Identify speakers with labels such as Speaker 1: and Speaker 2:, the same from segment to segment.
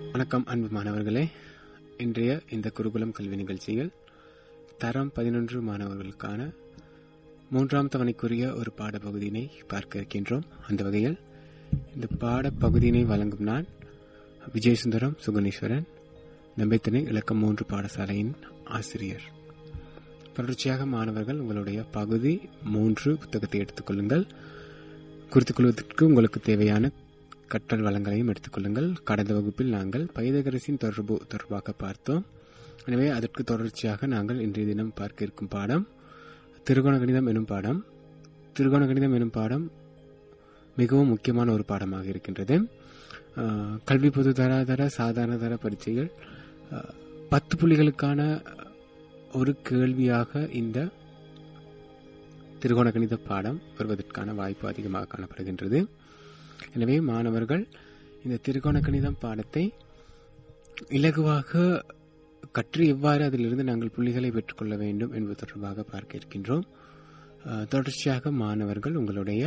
Speaker 1: வணக்கம் அன்பு மாணவர்களே இன்றைய இந்த குருகுலம் கல்வி நிகழ்ச்சியில் தரம் பதினொன்று மாணவர்களுக்கான மூன்றாம் தவணைக்குரிய ஒரு பாடப்பகுதியினை பார்க்க இருக்கின்றோம் அந்த வகையில் இந்த பாடப்பகுதியினை வழங்கும் நான் விஜயசுந்தரம் சுகுணேஸ்வரன் நம்பித்தனை இலக்கம் மூன்று பாடசாலையின் ஆசிரியர் தொடர்ச்சியாக மாணவர்கள் உங்களுடைய பகுதி மூன்று புத்தகத்தை எடுத்துக்கொள்ளுங்கள் குறித்துக் கொள்வதற்கு உங்களுக்கு தேவையான கற்றல் வளங்களையும் எடுத்துக்கொள்ளுங்கள் கடந்த வகுப்பில் நாங்கள் பைதகரசின் தொடர்பு தொடர்பாக பார்த்தோம் எனவே அதற்கு தொடர்ச்சியாக நாங்கள் இன்றைய தினம் பார்க்க இருக்கும் பாடம் திருகோண கணிதம் எனும் பாடம் திருகோண கணிதம் எனும் பாடம் மிகவும் முக்கியமான ஒரு பாடமாக இருக்கின்றது அஹ், கல்வி பொது தராதர சாதாரண தர பரீட்சைகள் அஹ், பத்து புள்ளிகளுக்கான ஒரு கேள்வியாக இந்த திருகோண கணித பாடம் வருவதற்கான வாய்ப்பு அதிகமாக காணப்படுகின்றது எனவே மாணவர்கள் இந்த திருகோண கணிதம் பாடத்தை இலகுவாக கற்று எவ்வாறு அதிலிருந்து நாங்கள் புள்ளிகளை பெற்றுக்கொள்ள வேண்டும் என்பது தொடர்பாக பார்க்க இருக்கின்றோம் அஹ், தொடர்ச்சியாக மாணவர்கள் உங்களுடைய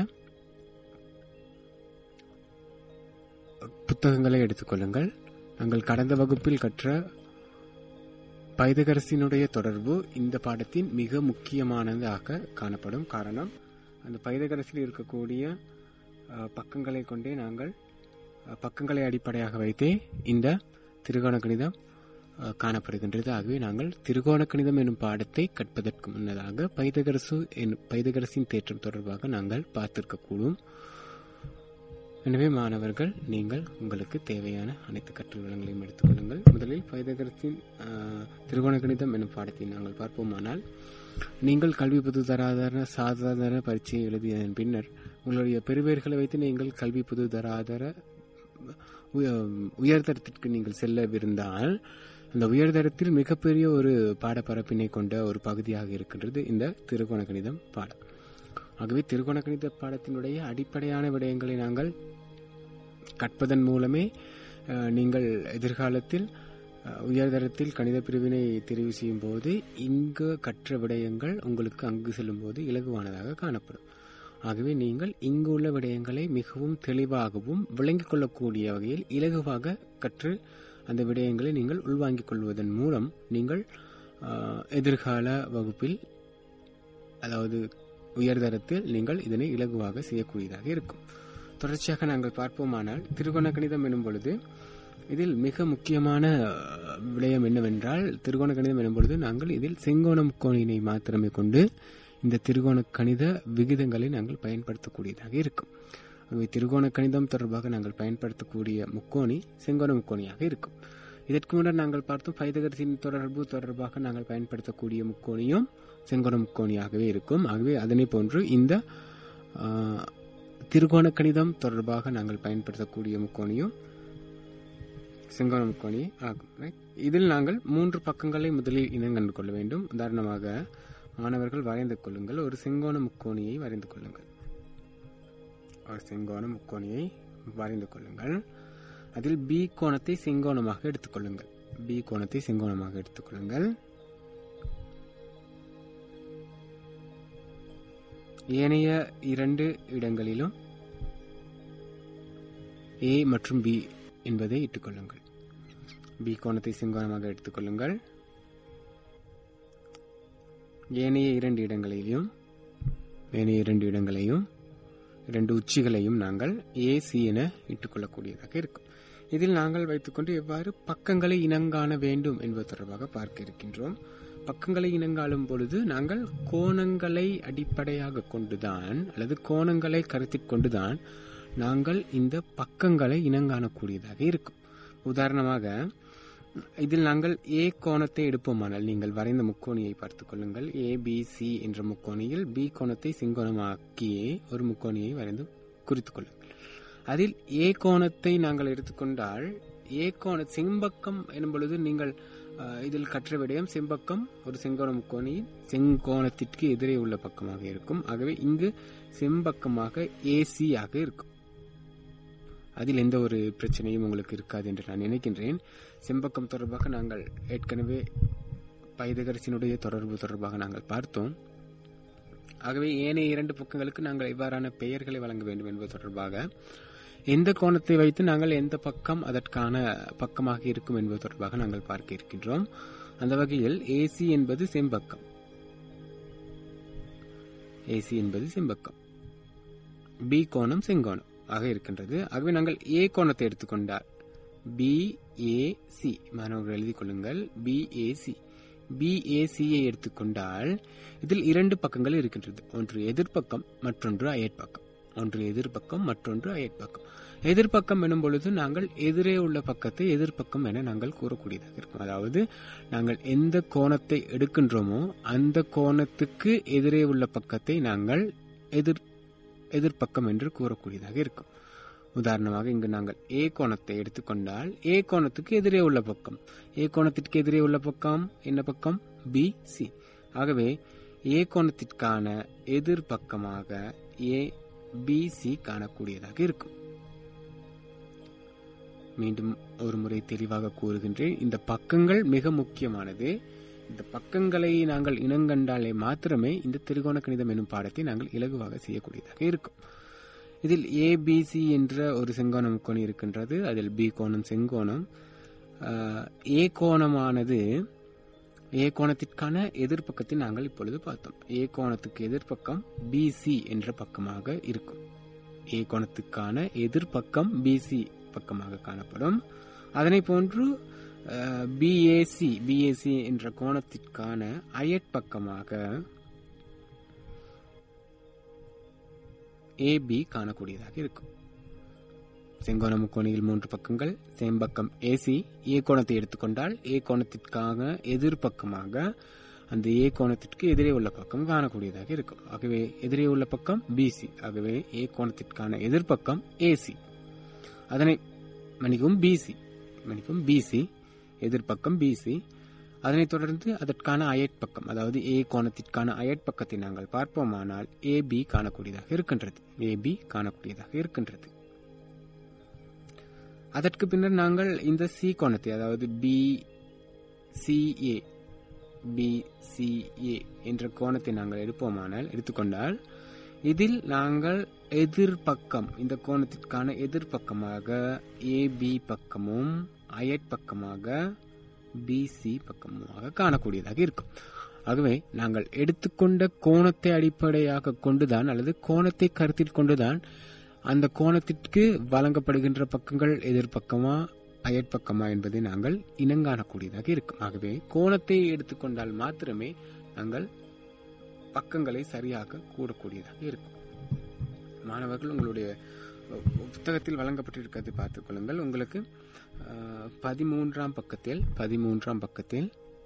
Speaker 1: புத்தகங்களை எடுத்துக்கொள்ளுங்கள் நாங்கள் கடந்த வகுப்பில் கற்ற பைதகரசினுடைய தொடர்பு இந்த பாடத்தின் மிக முக்கியமானதாக காணப்படும் காரணம் அந்த பைதகரசில் இருக்கக்கூடிய அஹ், பக்கங்களை கொண்டே நாங்கள் அஹ், பக்கங்களை அடிப்படையாக வைத்தே இந்த திருகோண கணிதம் அஹ், காணப்படுகின்றது ஆகவே நாங்கள் திருகோண கணிதம் எனும் பாடத்தை கற்பதற்கு முன்னதாக பைதகரசு எனும் பைதகரசின் தேற்றம் தொடர்பாக நாங்கள் பார்த்திருக்கக்கூடும் எனவே மாணவர்கள் நீங்கள் உங்களுக்கு தேவையான அனைத்து கற்றல் வளங்களையும் எடுத்துக்கொள்ளுங்கள் முதலில் பைதகரத்தின் அஹ், திருகோண கணிதம் எனும் பாடத்தை நாங்கள் பார்ப்போமானால் நீங்கள் கல்வி பொது தராதர சாதாரண பரீட்சையை எழுதியதன் பின்னர் உங்களுடைய பெறுபேறுகளை வைத்து நீங்கள் கல்வி பொது தராதர உய- உயர்தரத்திற்கு நீங்கள் செல்லவிருந்தால் அந்த உயர்தரத்தில் மிகப்பெரிய ஒரு பாடப்பரப்பினை கொண்ட ஒரு பகுதியாக இருக்கின்றது இந்த திருகோண கணிதம் பாடம் ஆகவே திருகோண கணித பாடத்தினுடைய அடிப்படையான விடயங்களை நாங்கள் கற்பதன் மூலமே அஹ், நீங்கள் எதிர்காலத்தில் அஹ், உயர்தரத்தில் கணித பிரிவினை தெரிவு செய்யும் போது இங்கு கற்ற விடயங்கள் உங்களுக்கு அங்கு செல்லும் போது இலகுவானதாக காணப்படும் ஆகவே நீங்கள் இங்கு உள்ள விடயங்களை மிகவும் தெளிவாகவும் விளங்கிக் கொள்ளக்கூடிய வகையில் இலகுவாக கற்று அந்த விடயங்களை நீங்கள் உள்வாங்கிக் கொள்வதன் மூலம் நீங்கள் அஹ், எதிர்கால வகுப்பில் அதாவது உயர்தரத்தில் நீங்கள் இதனை இலகுவாக செய்யக்கூடியதாக இருக்கும் தொடர்ச்சியாக நாங்கள் பார்ப்போமானால் திருகோண கணிதம் எனும் பொழுது இதில் மிக முக்கியமான அஹ், விடயம் என்னவென்றால் திருகோண கணிதம் எனும் பொழுது நாங்கள் இதில் செங்கோண முக்கோணினை மாத்திரமே கொண்டு இந்த திருகோண கணித விகிதங்களை நாங்கள் பயன்படுத்தக்கூடியதாக இருக்கும் ஆகவே திருகோண கணிதம் தொடர்பாக நாங்கள் பயன்படுத்தக்கூடிய முக்கோணி செங்கோண முக்கோணியாக இருக்கும் இதற்கு முன்னர் நாங்கள் பார்த்தோம் பைதகரசின் தொடர்பு தொடர்பாக நாங்கள் பயன்படுத்தக்கூடிய முக்கோணியும் செங்கோண முக்கோணியாகவே இருக்கும் ஆகவே அதனை போன்று இந்த ஆ, திருகோண கணிதம் தொடர்பாக நாங்கள் பயன்படுத்தக்கூடிய முக்கோணியும் செங்கோண முக்கோணி ஆகும் right? இதில் நாங்கள் மூன்று பக்கங்களை முதலில் இனங்கண்டு கொள்ள வேண்டும் உதாரணமாக மாணவர்கள் வரைந்து கொள்ளுங்கள் ஒரு செங்கோண முக்கோணியை வரைந்து கொள்ளுங்கள் ஒரு செங்கோண முக்கோணியை வரைந்து கொள்ளுங்கள் அதில் பி கோணத்தை செங்கோணமாக எடுத்துக்கொள்ளுங்கள் பி கோணத்தை செங்கோணமாக எடுத்துக்கொள்ளுங்கள் ஏனைய இரண்டு இடங்களிலும் ஏ மற்றும் பி என்பதை இட்டுக்கொள்ளுங்கள் பி கோணத்தை செங்கோணமாக எடுத்துக்கொள்ளுங்கள் ஏனைய இரண்டு இடங்களிலும் ஏனைய இரண்டு இடங்களையும் இரண்டு உச்சிகளையும் நாங்கள் ஏசி என இட்டுக்கொள்ளக்கூடியதாக இருக்கும் இதில் நாங்கள் வைத்துக்கொண்டு எவ்வாறு பக்கங்களை இனங்காண வேண்டும் என்பது தொடர்பாக பார்க்க இருக்கின்றோம் பக்கங்களை இனங்காலும் பொழுது நாங்கள் கோணங்களை அடிப்படையாக கொண்டுதான் அல்லது கோணங்களை கருத்தில் கொண்டுதான் நாங்கள் இந்த பக்கங்களை இனங்காணக்கூடியதாக இருக்கும் உதாரணமாக இதில் நாங்கள் ஏ கோணத்தை எடுப்போமானால் நீங்கள் வரைந்த முக்கோணியை பார்த்துக் கொள்ளுங்கள் ஏ பி சி என்ற முக்கோணியில் பி கோணத்தை செங்கோணமாக்கியே ஒரு முக்கோணியை வரைந்து குறித்துக் கொள்ளுங்கள் அதில் ஏ கோணத்தை நாங்கள் எடுத்துக்கொண்டால் ஏ கோண செம்பக்கம் எனும் பொழுது நீங்கள் அஹ், இதில் கற்ற விடயம் செம்பக்கம் ஒரு செங்கோண முக்கோணியில் செங்கோணத்திற்கு எதிரே உள்ள பக்கமாக இருக்கும் ஆகவே இங்கு செம்பக்கமாக ஏசி ஆக இருக்கும் அதில் எந்த ஒரு பிரச்சனையும் உங்களுக்கு இருக்காது என்று நான் நினைக்கின்றேன் செம்பக்கம் தொடர்பாக நாங்கள் ஏற்கனவே பைதகரசினுடைய தொடர்பு தொடர்பாக நாங்கள் பார்த்தோம் ஆகவே ஏனைய இரண்டு பக்கங்களுக்கு நாங்கள் இவ்வாறான பெயர்களை வழங்க வேண்டும் என்பது தொடர்பாக எந்த கோணத்தை வைத்து நாங்கள் எந்த பக்கம் அதற்கான பக்கமாக இருக்கும் என்பது தொடர்பாக நாங்கள் பார்க்க இருக்கின்றோம் அந்த வகையில் ஏசி என்பது செம்பக்கம் ஏசி என்பது செம்பக்கம் பி கோணம் செங்கோணம் ஆக இருக்கின்றது ஆகவே நாங்கள் ஏ கோணத்தை எடுத்துக்கொண்டால் பி ஏ சி மாணவர்கள் எழுதிக் கொள்ளுங்கள் பி ஏ சி பிஏசியை எடுத்துக்கொண்டால் இதில் இரண்டு பக்கங்கள் இருக்கின்றது ஒன்று எதிர்ப்பக்கம் மற்றொன்று அயற்பக்கம் ஒன்று எதிர்ப்பக்கம் மற்றொன்று அயற்பக்கம் எதிர்ப்பக்கம் எனும் பொழுது நாங்கள் எதிரே உள்ள பக்கத்தை எதிர்ப்பக்கம் என நாங்கள் கூறக்கூடியதாக இருக்கும் அதாவது நாங்கள் எந்த கோணத்தை எடுக்கின்றோமோ அந்த கோணத்துக்கு எதிரே உள்ள பக்கத்தை நாங்கள் எதிர் எதிர்ப்பக்கம் என்று கூறக்கூடியதாக இருக்கும் உதாரணமாக இங்கு நாங்கள் ஏ கோணத்தை எடுத்துக்கொண்டால் ஏ கோணத்துக்கு எதிரே உள்ள பக்கம் ஏ கோணத்திற்கு எதிரே உள்ள பக்கம் என்ன பக்கம் பி சி ஆகவே ஏ கோணத்திற்கான எதிர்பக்கமாக ஏ பி சி காணக்கூடியதாக இருக்கும் மீண்டும் ஒரு முறை தெளிவாக கூறுகின்றேன் இந்த பக்கங்கள் மிக முக்கியமானது இந்த பக்கங்களை நாங்கள் இனங்கண்டாலே மாத்திரமே இந்த திரிகோண கணிதம் எனும் பாடத்தை நாங்கள் இலகுவாக செய்யக்கூடியதாக இருக்கும் இதில் ஏபிசி என்ற ஒரு செங்கோண முக்கோணி இருக்கின்றது அதில் பி கோணம் செங்கோணம் ஏ கோணமானது ஏ கோணத்திற்கான எதிர்ப்பக்கத்தை நாங்கள் இப்பொழுது பார்த்தோம் ஏ கோணத்துக்கு எதிர்ப்பக்கம் பிசி என்ற பக்கமாக இருக்கும் ஏ கோணத்துக்கான எதிர்ப்பக்கம் பிசி பக்கமாக காணப்படும் அதனை போன்று பிஏசி பிஏசி என்ற கோணத்திற்கான அயற்பக்கமாக ஏபி காணக்கூடியதாக இருக்கும் செங்கோண முக்கோணியில் மூன்று பக்கங்கள் சேம்பக்கம் ஏசி ஏ கோணத்தை எடுத்துக்கொண்டால் ஏ கோணத்திற்காக எதிர்பக்கமாக அந்த ஏ கோணத்திற்கு எதிரே உள்ள பக்கம் காணக்கூடியதாக இருக்கும் ஆகவே எதிரே உள்ள பக்கம் பிசி ஆகவே ஏ கோணத்திற்கான எதிர்பக்கம் ஏசி அதனை மன்னிக்கும் பிசி மன்னிக்கும் பிசி எதிர்பக்கம் பிசி அதனைத் தொடர்ந்து அதற்கான அயற்பக்கம் அதாவது ஏ கோணத்திற்கான அயற்பக்கத்தை நாங்கள் பார்ப்போமானால் ஏபி காணக்கூடியதாக இருக்கின்றது ஏபி காணக்கூடியதாக இருக்கின்றது அதற்கு பின்னர் நாங்கள் இந்த சி கோணத்தை அதாவது பி சிஏ பி சிஏ என்ற கோணத்தை நாங்கள் எடுப்போமானால் எடுத்துக்கொண்டால் இதில் நாங்கள் எதிர்பக்கம் இந்த கோணத்திற்கான எதிர்பக்கமாக ஏபி பக்கமும் அயற்பக்கமாக பிசி பக்கமாக காணக்கூடியதாக இருக்கும் ஆகவே நாங்கள் எடுத்துக்கொண்ட கோணத்தை அடிப்படையாக கொண்டுதான் அல்லது கோணத்தை கருத்தில் கொண்டுதான் அந்த கோணத்திற்கு வழங்கப்படுகின்ற பக்கங்கள் எதிர்பக்கமா அயற்பக்கமா என்பதை நாங்கள் இனங்காணக்கூடியதாக இருக்கும் ஆகவே கோணத்தை எடுத்துக்கொண்டால் மாத்திரமே நாங்கள் பக்கங்களை சரியாக கூடக்கூடியதாக இருக்கும் மாணவர்கள் உங்களுடைய புத்தகத்தில் வழங்கப்பட்டிருக்கிறது பார்த்துக் கொள்ளுங்கள் உங்களுக்கு பதிமூன்றாம் பக்கத்தில் பதிமூன்றாம் பக்கத்தில்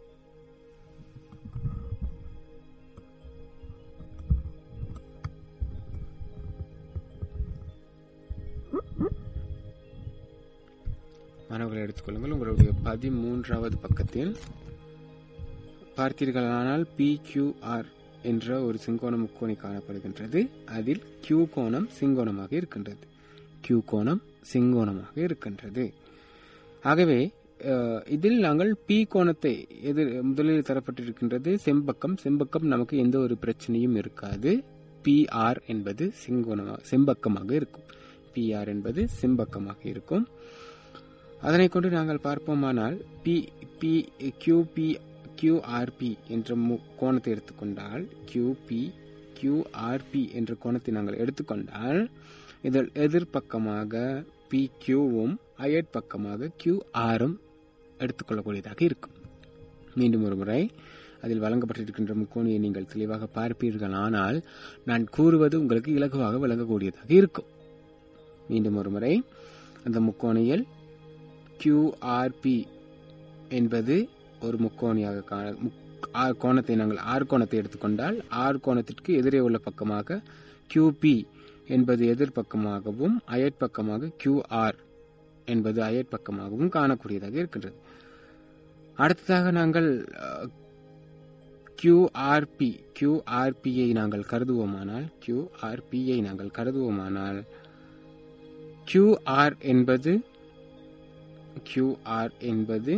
Speaker 1: மாணவர்களை எடுத்துக்கொள்ளுங்கள் உங்களுடைய பதிமூன்றாவது பக்கத்தில் பார்த்தீர்களானால் பி கியூ ஆர் என்ற ஒரு செங்கோண முக்கோணி காணப்படுகின்றது அதில் கியூ கோணம் செங்கோணமாக இருக்கின்றது கியூ கோணம் செங்கோணமாக இருக்கின்றது ஆகவே இதில் நாங்கள் பி கோணத்தை எதிர் முதலில் தரப்பட்டிருக்கின்றது செம்பக்கம் செம்பக்கம் நமக்கு எந்த ஒரு பிரச்சனையும் இருக்காது பி ஆர் என்பது செங்கோணமாக செம்பக்கமாக இருக்கும் பி ஆர் என்பது செம்பக்கமாக இருக்கும் அதனை கொண்டு நாங்கள் பார்ப்போமானால் பி பி கியூபி கியூஆர்பி என்ற கோணத்தை எடுத்துக்கொண்டால் கியூபி கியூஆர்பி என்ற கோணத்தை நாங்கள் எடுத்துக்கொண்டால் இதில் எதிர்பக்கமாக பி கியூவும் அயற்பக்கமாக கியூ ஆரும் எடுத்துக்கொள்ளக்கூடியதாக இருக்கும் மீண்டும் ஒரு முறை அதில் வழங்கப்பட்டிருக்கின்ற முக்கோணியை நீங்கள் தெளிவாக பார்ப்பீர்கள் ஆனால் நான் கூறுவது உங்களுக்கு இலகுவாக விளங்கக்கூடியதாக இருக்கும் மீண்டும் ஒரு முறை அந்த முக்கோணியில் கியூஆர்பி என்பது ஒரு முக்கோணியாக காண கோணத்தை நாங்கள் ஆர் கோணத்தை எடுத்துக்கொண்டால் ஆர் கோணத்திற்கு எதிரே உள்ள பக்கமாக கியூபி என்பது எதிர்பக்கமாகவும் அயற்பக்கமாக கியூஆர் என்பது அயற்பக்கமாகவும் காணக்கூடியதாக இருக்கின்றது அடுத்ததாக நாங்கள் கியூஆர்பி கியூஆர்பியை நாங்கள் கருதுவோமானால் கியூஆர்பியை நாங்கள் கருதுவோமானால் கியூஆர் என்பது கியூஆர் என்பது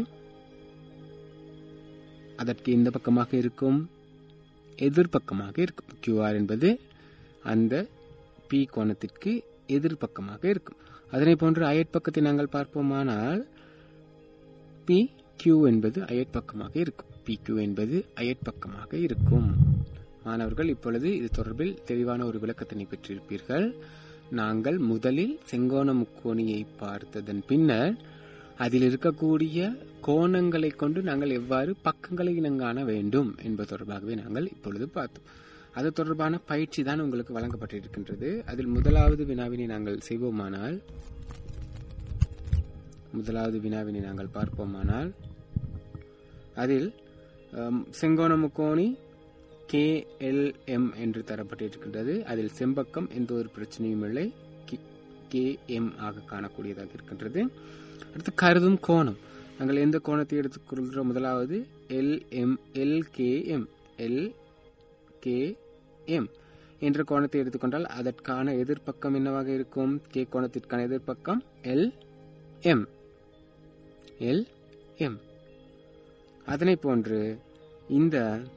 Speaker 1: அதற்கு இந்த பக்கமாக இருக்கும் எதிர்பக்கமாக இருக்கும் கியூஆர் என்பது அந்த பி கோணத்திற்கு எதிர்பக்கமாக இருக்கும் அதனை போன்று அயற்பக்கத்தை நாங்கள் பார்ப்போமானால் பி கியூ என்பது அயற்பக்கமாக இருக்கும் பி கியூ என்பது அயற்பக்கமாக இருக்கும் மாணவர்கள் இப்பொழுது இது தொடர்பில் தெளிவான ஒரு விளக்கத்தினை பெற்றிருப்பீர்கள் நாங்கள் முதலில் செங்கோண முக்கோணியை பார்த்ததன் பின்னர் அதில் இருக்கக்கூடிய கோணங்களை கொண்டு நாங்கள் எவ்வாறு பக்கங்களை இனங்காண வேண்டும் என்பது தொடர்பாகவே நாங்கள் இப்பொழுது பார்த்தோம் அது தொடர்பான பயிற்சி தான் உங்களுக்கு வழங்கப்பட்டிருக்கின்றது அதில் முதலாவது வினாவினை நாங்கள் செய்வோமானால் முதலாவது வினாவினை நாங்கள் பார்ப்போமானால் அதில் அம், செங்கோண முக்கோணி கே எல் எம் என்று தரப்பட்டிருக்கின்றது அதில் செம்பக்கம் எந்த ஒரு பிரச்சனையும் இல்லை கே எம் ஆக காணக்கூடியதாக இருக்கின்றது அடுத்து கருதும் கோணம் நாங்கள் எந்த கோணத்தை எடுத்துக்கொள்கிறோம் முதலாவது L M L K M L K M என்ற கோணத்தை எடுத்துக்கொண்டால் அதற்கான எதிர்ப்பக்கம் என்னவாக இருக்கும் கே கோணத்திற்கான எதிர்ப்பக்கம் எல் எம் எல் எம் அதனை போன்று இந்த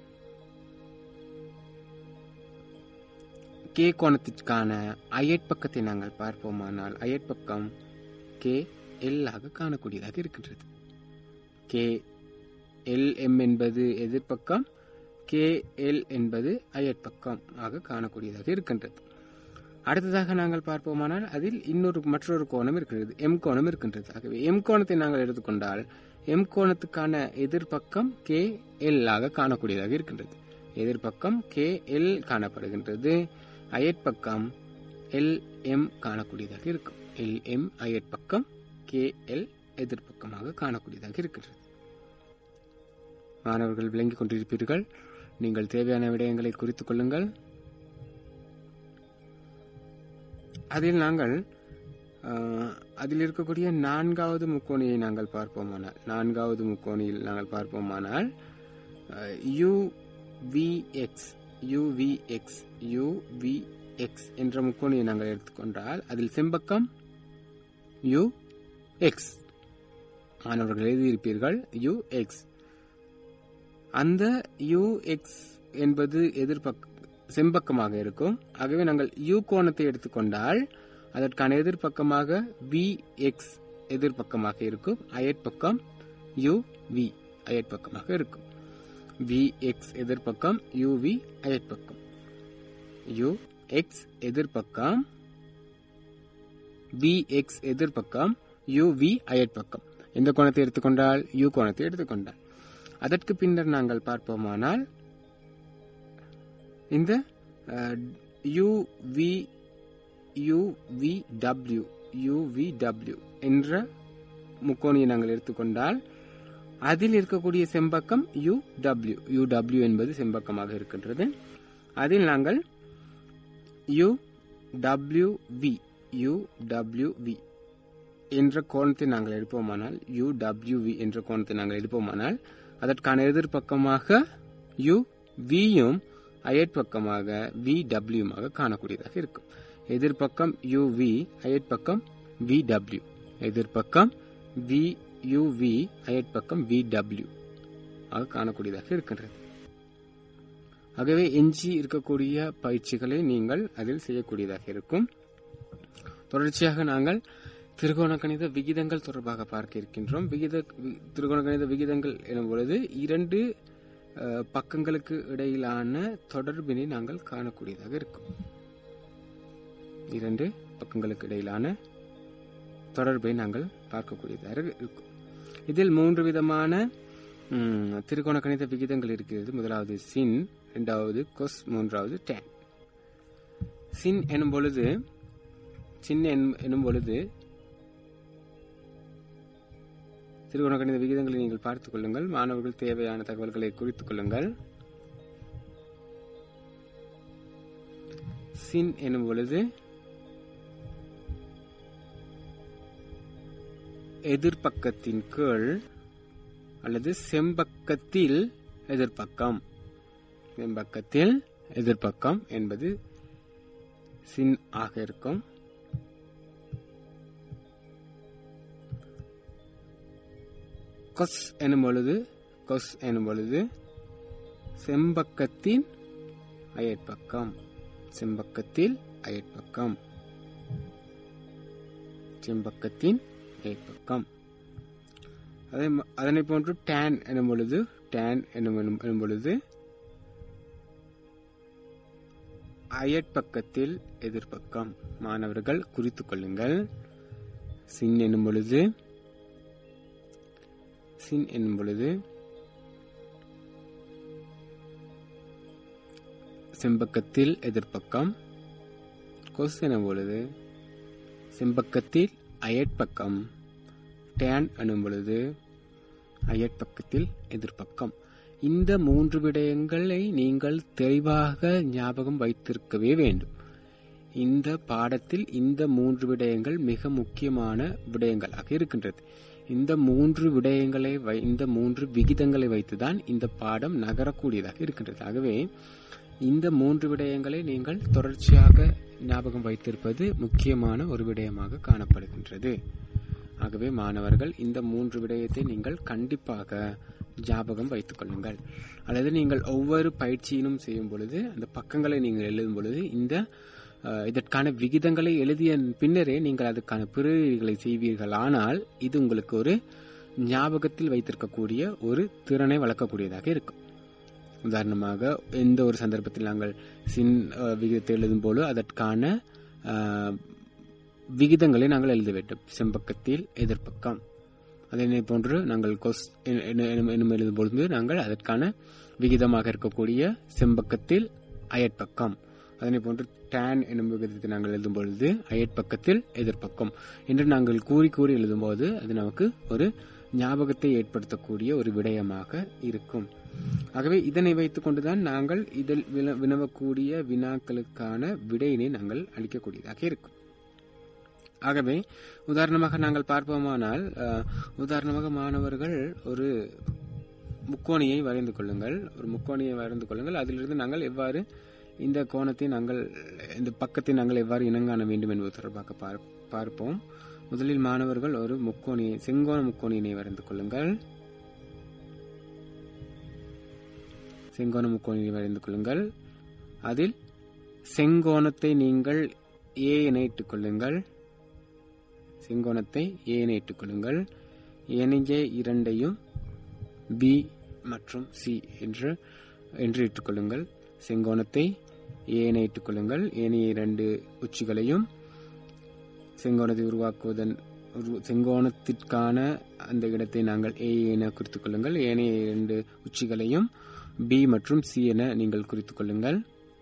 Speaker 1: கே கோணத்திற்கான அயற்பக்கத்தை நாங்கள் பார்ப்போமானால் அயற்பக்கம் கே எல் ஆக காணக்கூடியதாக இருக்கின்றது கே எல் எம் என்பது எதிர்ப்பக்கம் கே எல் என்பது அயற்பக்கம் ஆக காணக்கூடியதாக இருக்கின்றது அடுத்ததாக நாங்கள் பார்ப்போமானால் அதில் இன்னொரு மற்றொரு கோணம் இருக்கின்றது எம் கோணம் இருக்கின்றது ஆகவே எம் கோணத்தை நாங்கள் எடுத்துக்கொண்டால் எம் கோணத்துக்கான எதிர்ப்பக்கம் கே எல் ஆக காணக்கூடியதாக இருக்கின்றது எதிர்ப்பக்கம் கே எல் காணப்படுகின்றது அயற்பக்கம் எல் எம் காணக்கூடியதாக இருக்கும் எல் எம் அயற்பக்கம் கே எல் எதிர்ப்பக்கமாக காணக்கூடியதாக இருக்கின்றது மாணவர்கள் விளங்கிக் கொண்டிருப்பீர்கள் நீங்கள் தேவையான விடயங்களை குறித்துக் கொள்ளுங்கள் அதில் நாங்கள் ஆஹ், அதில் இருக்கக்கூடிய நான்காவது முக்கோணியை நாங்கள் பார்ப்போமானால் நான்காவது முக்கோணியில் நாங்கள் பார்ப்போமானால் U V X U V X U V X என்ற முக்கோணியை நாங்கள் எடுத்துக்கொண்டால் அதில் செம்பக்கம் யூ எக்ஸ் மாணவர்கள் எழுதியிருப்பீர்கள் யூ எக்ஸ் அந்த யூ எக்ஸ் என்பது எதிர்பக்க செம்பக்கமாக இருக்கும் ஆகவே நாங்கள் யூ கோணத்தை எடுத்துக்கொண்டால் அதற்கான எதிர்ப்பக்கமாக வி எக்ஸ் எதிர்ப்பக்கமாக இருக்கும் அயற்பக்கம் யூ வி அயற்பக்கமாக இருக்கும் வி எக்ஸ் எதிர்ப்பக்கம் யூ வி அயற்பக்கம் யூ எக்ஸ் எதிர்ப்பக்கம் வி எக்ஸ் எதிர்ப்பக்கம் யூ வி அயற்பக்கம் எந்த கோணத்தை எடுத்துக்கொண்டால் யூ கோணத்தை எடுத்துக்கொண்டால் அதற்கு பின்னர் நாங்கள் பார்ப்போமானால் இந்த U V U V W U V W என்ற முக்கோணியை நாங்கள் எடுத்துக்கொண்டால் அதில் இருக்கக்கூடிய செம்பக்கம் யூ டபிள்யூ யூ டபிள்யூ என்பது செம்பக்கமாக இருக்கின்றது அதில் நாங்கள் U W V U W V என்ற கோணத்தை நாங்கள் எடுப்போமானால் யூ டபிள்யூ வி என்ற கோணத்தை நாங்கள் எடுப்போமானால் அதற்கான எதிர்ப்பக்கமாக யூ வியும் அயற்பக்கமாக வி டபிள்யூமாக காணக்கூடியதாக இருக்கும் எதிர்ப்பக்கம் யூ வி அயற்பக்கம் வி டபிள்யூ எதிர்ப்பக்கம் வி யூ வி அயற்பக்கம் வி டபிள்யூ ஆக காணக்கூடியதாக இருக்கின்றது ஆகவே எஞ்சி இருக்கக்கூடிய பயிற்சிகளை நீங்கள் அதில் செய்யக்கூடியதாக இருக்கும் தொடர்ச்சியாக நாங்கள் திருகோண கணித விகிதங்கள் தொடர்பாக பார்க்க இருக்கின்றோம் விகித வி- திருகோண கணித விகிதங்கள் எனும் பொழுது இரண்டு அஹ், பக்கங்களுக்கு இடையிலான தொடர்பினை நாங்கள் காணக்கூடியதாக இருக்கும் இரண்டு பக்கங்களுக்கு இடையிலான தொடர்பை நாங்கள் பார்க்கக்கூடியதாக இருக்கும் இதில் மூன்று விதமான ம், திருகோண கணித விகிதங்கள் இருக்கிறது முதலாவது சின் இரண்டாவது கொஸ் மூன்றாவது டேன் சின் எனும் பொழுது சின் எனும் எனும் பொழுது திருகோண கணித விகிதங்களை நீங்கள் பார்த்துக் கொள்ளுங்கள் மாணவர்கள் தேவையான தகவல்களை குறித்துக் கொள்ளுங்கள் சின் எனும் பொழுது எதிர்ப்பக்கத்தின் கீழ் அல்லது செம்பக்கத்தில் எதிர்ப்பக்கம் செம்பக்கத்தில் எதிர்ப்பக்கம் என்பது சின் ஆக இருக்கும் கொஸ் எனும் பொழுது கொஸ் எனும் பொழுது செம்பக்கத்தின் அயற்பக்கம் செம்பக்கத்தில் அயற்பக்கம் செம்பக்கத்தின் மேற்பக்கம் அதே ம- அதனை போன்று tan எனும் பொழுது tan எனும் எனும் எனும் பொழுது அயற்பக்கத்தில் எதிர்ப்பக்கம் மாணவர்கள் குறித்துக் கொள்ளுங்கள் சின் எனும் பொழுது சின் எனும் பொழுது செம்பக்கத்தில் எதிர்ப்பக்கம் கொஸ் எனும் பொழுது செம்பக்கத்தில் அயற்பக்கம் டேன் எனும் பொழுது அயற்பக்கத்தில் எதிர்ப்பக்கம் இந்த மூன்று விடயங்களை நீங்கள் தெளிவாக ஞாபகம் வைத்திருக்கவே வேண்டும் இந்த பாடத்தில் இந்த மூன்று விடயங்கள் மிக முக்கியமான விடயங்களாக இருக்கின்றது இந்த மூன்று விடயங்களை வை- இந்த மூன்று விகிதங்களை வைத்துதான் இந்த பாடம் நகரக்கூடியதாக இருக்கின்றது ஆகவே இந்த மூன்று விடயங்களை நீங்கள் தொடர்ச்சியாக ஞாபகம் வைத்திருப்பது முக்கியமான ஒரு விடயமாக காணப்படுகின்றது ஆகவே மாணவர்கள் இந்த மூன்று விடயத்தை நீங்கள் கண்டிப்பாக ஞாபகம் வைத்துக் கொள்ளுங்கள் அல்லது நீங்கள் ஒவ்வொரு பயிற்சியிலும் செய்யும் பொழுது அந்த பக்கங்களை நீங்கள் எழுதும் பொழுது இந்த அஹ், இதற்கான விகிதங்களை எழுதிய பின்னரே நீங்கள் அதுக்கான பிரதிகளை செய்வீர்கள் ஆனால் இது உங்களுக்கு ஒரு ஞாபகத்தில் வைத்திருக்கக்கூடிய ஒரு திறனை வளர்க்கக்கூடியதாக இருக்கும் உதாரணமாக எந்த ஒரு சந்தர்ப்பத்தில் நாங்கள் சின் அஹ், விகிதத்தை எழுதும் போது அதற்கான அஹ், விகிதங்களை நாங்கள் எழுத வேண்டும் செம்பக்கத்தில் எதிர்ப்பக்கம் அதனை போன்று நாங்கள் கொஸ் என- என- எனும் எனும் எழுதும் பொழுது நாங்கள் அதற்கான விகிதமாக இருக்கக்கூடிய செம்பக்கத்தில் அயற்பக்கம் அதனை போன்று டேன் எனும் விகிதத்தை நாங்கள் எழுதும் பொழுது அயற்பக்கத்தில் எதிர்ப்பக்கம் என்று நாங்கள் கூறி கூறி எழுதும்போது அது நமக்கு ஒரு ஞாபகத்தை ஏற்படுத்தக்கூடிய ஒரு விடயமாக இருக்கும் ஆகவே இதனை வைத்துக் கொண்டுதான் நாங்கள் இதில் வின- வினவக்கூடிய வினாக்களுக்கான விடையினை நாங்கள் அளிக்கக்கூடியதாக இருக்கும் ஆகவே உதாரணமாக நாங்கள் பார்ப்போமானால் அஹ், உதாரணமாக மாணவர்கள் ஒரு முக்கோணியை வரைந்து கொள்ளுங்கள் ஒரு முக்கோணியை வரைந்து கொள்ளுங்கள் அதிலிருந்து நாங்கள் எவ்வாறு இந்த கோணத்தை நாங்கள் இந்த பக்கத்தை நாங்கள் எவ்வாறு இனங்காண வேண்டும் என்பது தொடர்பாக பார்- பார்ப்போம் முதலில் மாணவர்கள் ஒரு முக்கோணியை செங்கோண முக்கோணியினை வரைந்து கொள்ளுங்கள் செங்கோண முக்கோணியை வரைந்து கொள்ளுங்கள் அதில் செங்கோணத்தை நீங்கள் ஏ என இட்டுக் கொள்ளுங்கள் செங்கோணத்தை ஏ என இட்டுக் கொள்ளுங்கள் ஏனைய இரண்டையும் பி மற்றும் சி என்று என்று இட்டுக்கொள்ளுங்கள் செங்கோணத்தை ஏ என இட்டுக் கொள்ளுங்கள் ஏனைய இரண்டு உச்சிகளையும் செங்கோணத்தை உருவாக்குவதன் உரு- செங்கோணத்திற்கான அந்த இடத்தை நாங்கள் ஏ என குறித்துக் கொள்ளுங்கள் ஏனைய இரண்டு உச்சிகளையும் பி மற்றும் சி என நீங்கள் குறித்துக் கொள்ளுங்கள்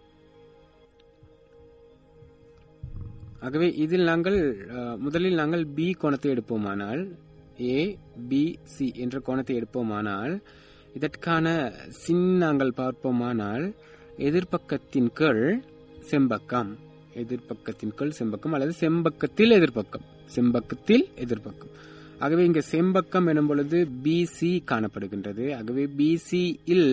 Speaker 1: ஆகவே இதில் நாங்கள் அஹ், முதலில் நாங்கள் பி கோணத்தை எடுப்போமானால் ஏ பி சி என்ற கோணத்தை எடுப்போமானால் இதற்கான சின் நாங்கள் பார்ப்போமானால் எதிர்ப்பக்கத்தின் கீழ் செம்பக்கம் எதிர்ப்பக்கத்தின் கீழ் செம்பக்கம் அல்லது செம்பக்கத்தில் எதிர்ப்பக்கம் செம்பக்கத்தில் எதிர்ப்பக்கம் ஆகவே இங்க செம்பக்கம் எனும் பொழுது பிசி காணப்படுகின்றது ஆகவே பிசி இல்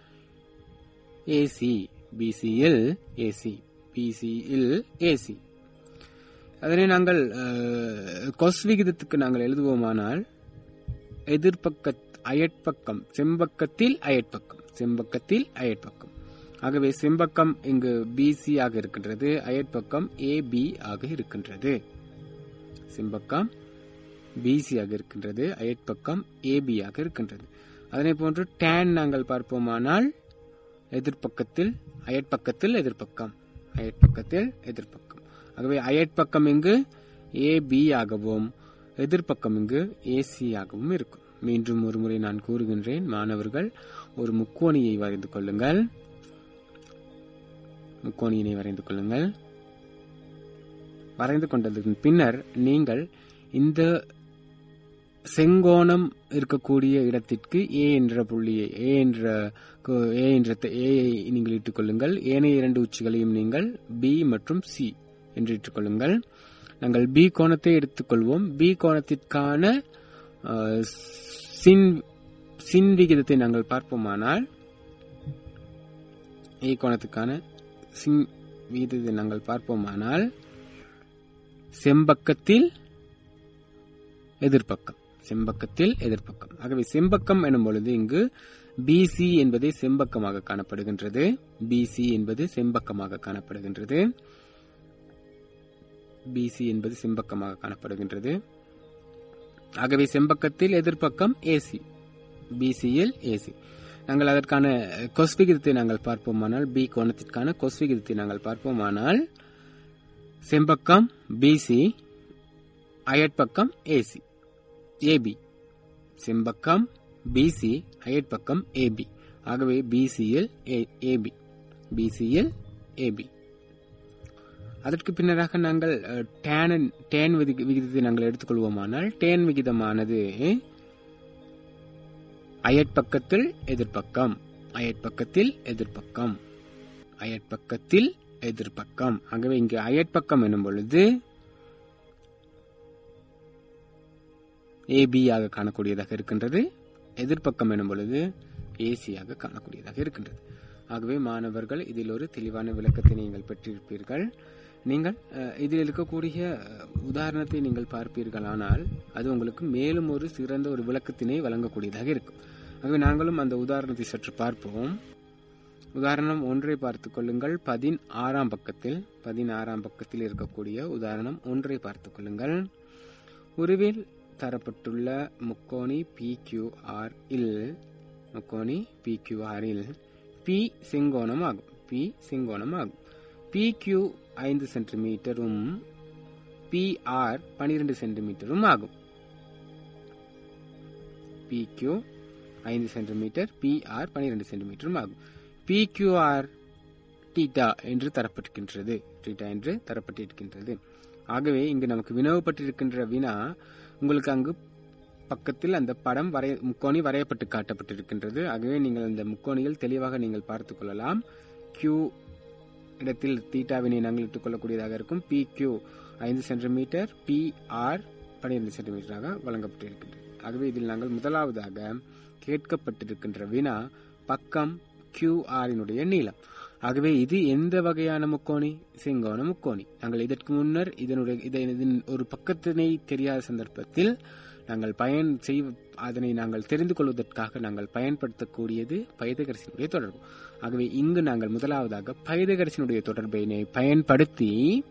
Speaker 1: ஏசி பிசியில் ஏசி பிசியில் ஏசி அதனை நாங்கள் அஹ், கொஸ் விகிதத்துக்கு நாங்கள் எழுதுவோமானால் எதிர்ப்பக்க அயற்பக்கம் செம்பக்கத்தில் அயற்பக்கம் செம்பக்கத்தில் அயற்பக்கம் ஆகவே செம்பக்கம் இங்கு பிசி ஆக இருக்கின்றது அயற்பக்கம் ஏபி ஆக இருக்கின்றது செம்பக்கம் பிசி ஆக இருக்கின்றது அயற்பக்கம் ஏபி ஆக இருக்கின்றது அதனை போன்று டேன் நாங்கள் பார்ப்போமானால் எதிர்ப்பக்கத்தில் அயற்பக்கத்தில் எதிர்ப்பக்கம் அயற்பக்கத்தில் எதிர்ப்பக்கம் ஆகவே அயற்பக்கம் இங்கு ஏபி ஆகவும் எதிர்ப்பக்கம் இங்கு ஏசி ஆகவும் இருக்கும் மீண்டும் ஒரு முறை நான் கூறுகின்றேன் மாணவர்கள் ஒரு முக்கோணியை வரைந்து கொள்ளுங்கள் முக்கோணியினை வரைந்து கொள்ளுங்கள் வரைந்து கொண்டதன் பின்னர் நீங்கள் இந்த செங்கோணம் இருக்கக்கூடிய இடத்திற்கு ஏ என்ற புள்ளியை ஏ என்ற கு- ஏ என்ற ஏ நீங்கள் இட்டுக் கொள்ளுங்கள் ஏனைய இரண்டு உச்சிகளையும் நீங்கள் பி மற்றும் சி என்று இட்டுக் கொள்ளுங்கள் நாங்கள் பி கோணத்தை எடுத்துக்கொள்வோம் பி கோணத்திற்கான அஹ், சின் சின் விகிதத்தை நாங்கள் பார்ப்போமானால் ஏ கோணத்துக்கான சின் விகிதத்தை நாங்கள் பார்ப்போமானால் செம்பக்கத்தில் எதிர்ப்பக்கம் செம்பக்கத்தில் எதிர்ப்பக்கம் ஆகவே செம்பக்கம் எனும் பொழுது இங்கு பிசி என்பது செம்பக்கமாக காணப்படுகின்றது பிசி என்பது செம்பக்கமாக காணப்படுகின்றது பிசி என்பது செம்பக்கமாக காணப்படுகின்றது ஆகவே செம்பக்கத்தில் எதிர்ப்பக்கம் ஏசி பிசியில் ஏசி நாங்கள் அதற்கான கொஸ் விகிதத்தை நாங்கள் பார்ப்போமானால் பி கோணத்திற்கான கொஸ் விகிதத்தை நாங்கள் பார்ப்போமானால் செம்பக்கம் பிசி அயற்பக்கம் ஏசி ஏபி செம்பக்கம் பிசி அயற்பக்கம் ஏபி ஆகவே பிசியில் ஏபி பிசியில் ஏபி அதற்கு பின்னராக நாங்கள் டேன் டேன் விகிதத்தை நாங்கள் எடுத்துக்கொள்வோமானால் டேன் விகிதமானது அயற்பக்கத்தில் எதிர்ப்பக்கம் அயற்பக்கத்தில் எதிர்ப்பக்கம் அயற்பக்கத்தில் எதிர்ப்பக்கம் ஆகவே இங்கு அயற்பக்கம் எனும் பொழுது ஏபியாக காணக்கூடியதாக இருக்கின்றது எதிர்ப்பக்கம் எனும் பொழுது ஏசியாக காணக்கூடியதாக இருக்கின்றது ஆகவே மாணவர்கள் இதில் ஒரு தெளிவான விளக்கத்தை நீங்கள் பெற்றிருப்பீர்கள் நீங்கள் இதில் இருக்கக்கூடிய உதாரணத்தை நீங்கள் பார்ப்பீர்களானால் அது உங்களுக்கு மேலும் ஒரு சிறந்த ஒரு விளக்கத்தினை வழங்கக்கூடியதாக இருக்கும் ஆகவே நாங்களும் அந்த உதாரணத்தை சற்று பார்ப்போம் உதாரணம் ஒன்றை பார்த்துக் கொள்ளுங்கள் பதினாறாம் பக்கத்தில் பதினாறாம் பக்கத்தில் இருக்கக்கூடிய உதாரணம் ஒன்றை பார்த்துக் கொள்ளுங்கள் உருவில் தரப்பட்டுள்ள முக்கோணி பி கியூ ஆர் இல் முக்கோணி பி கியூ ஆர் இல் பி செங்கோணம் ஆகும் பி செங்கோணம் ஆகும் பி கியூ ஐந்து சென்டிமீட்டரும் பி ஆர் பனிரெண்டு சென்டிமீட்டரும் ஆகும் பி கியூ ஐந்து சென்டிமீட்டர் பி ஆர் பனிரெண்டு சென்டிமீட்டரும் ஆகும் பி கியூ ஆர் டீட்டா என்று தரப்பட்டிருக்கின்றது டீட்டா என்று தரப்பட்டிருக்கின்றது ஆகவே இங்கு நமக்கு வினவப்பட்டிருக்கின்ற வினா உங்களுக்கு அங்கு பக்கத்தில் அந்த படம் வரைய முக்கோணி வரையப்பட்டு காட்டப்பட்டிருக்கின்றது ஆகவே நீங்கள் அந்த முக்கோணியில் தெளிவாக நீங்கள் பார்த்துக் கொள்ளலாம் கியூ இடத்தில் தீட்டாவினை நாங்கள் இட்டுக்கொள்ளக்கூடியதாக இருக்கும் பி கியூ ஐந்து சென்டிமீட்டர் பி ஆர் பனிரெண்டு சென்டிமீட்டராக வழங்கப்பட்டிருக்கின்றது ஆகவே இதில் நாங்கள் முதலாவதாக கேட்கப்பட்டிருக்கின்ற வினா பக்கம் கியூ ஆரினுடைய நீளம் ஆகவே இது எந்த வகையான முக்கோணி செங்கோண முக்கோணி நாங்கள் இதற்கு முன்னர் இதனுடைய இதன் ஒரு பக்கத்தினை தெரியாத சந்தர்ப்பத்தில் நாங்கள் பயன் செய் அதனை நாங்கள் தெரிந்து கொள்வதற்காக நாங்கள் பயன்படுத்தக்கூடியது பைதகரசினுடைய தொடர்பு ஆகவே இங்கு நாங்கள் முதலாவதாக பைதகரசினுடைய தொடர்பினை பயன்படுத்தி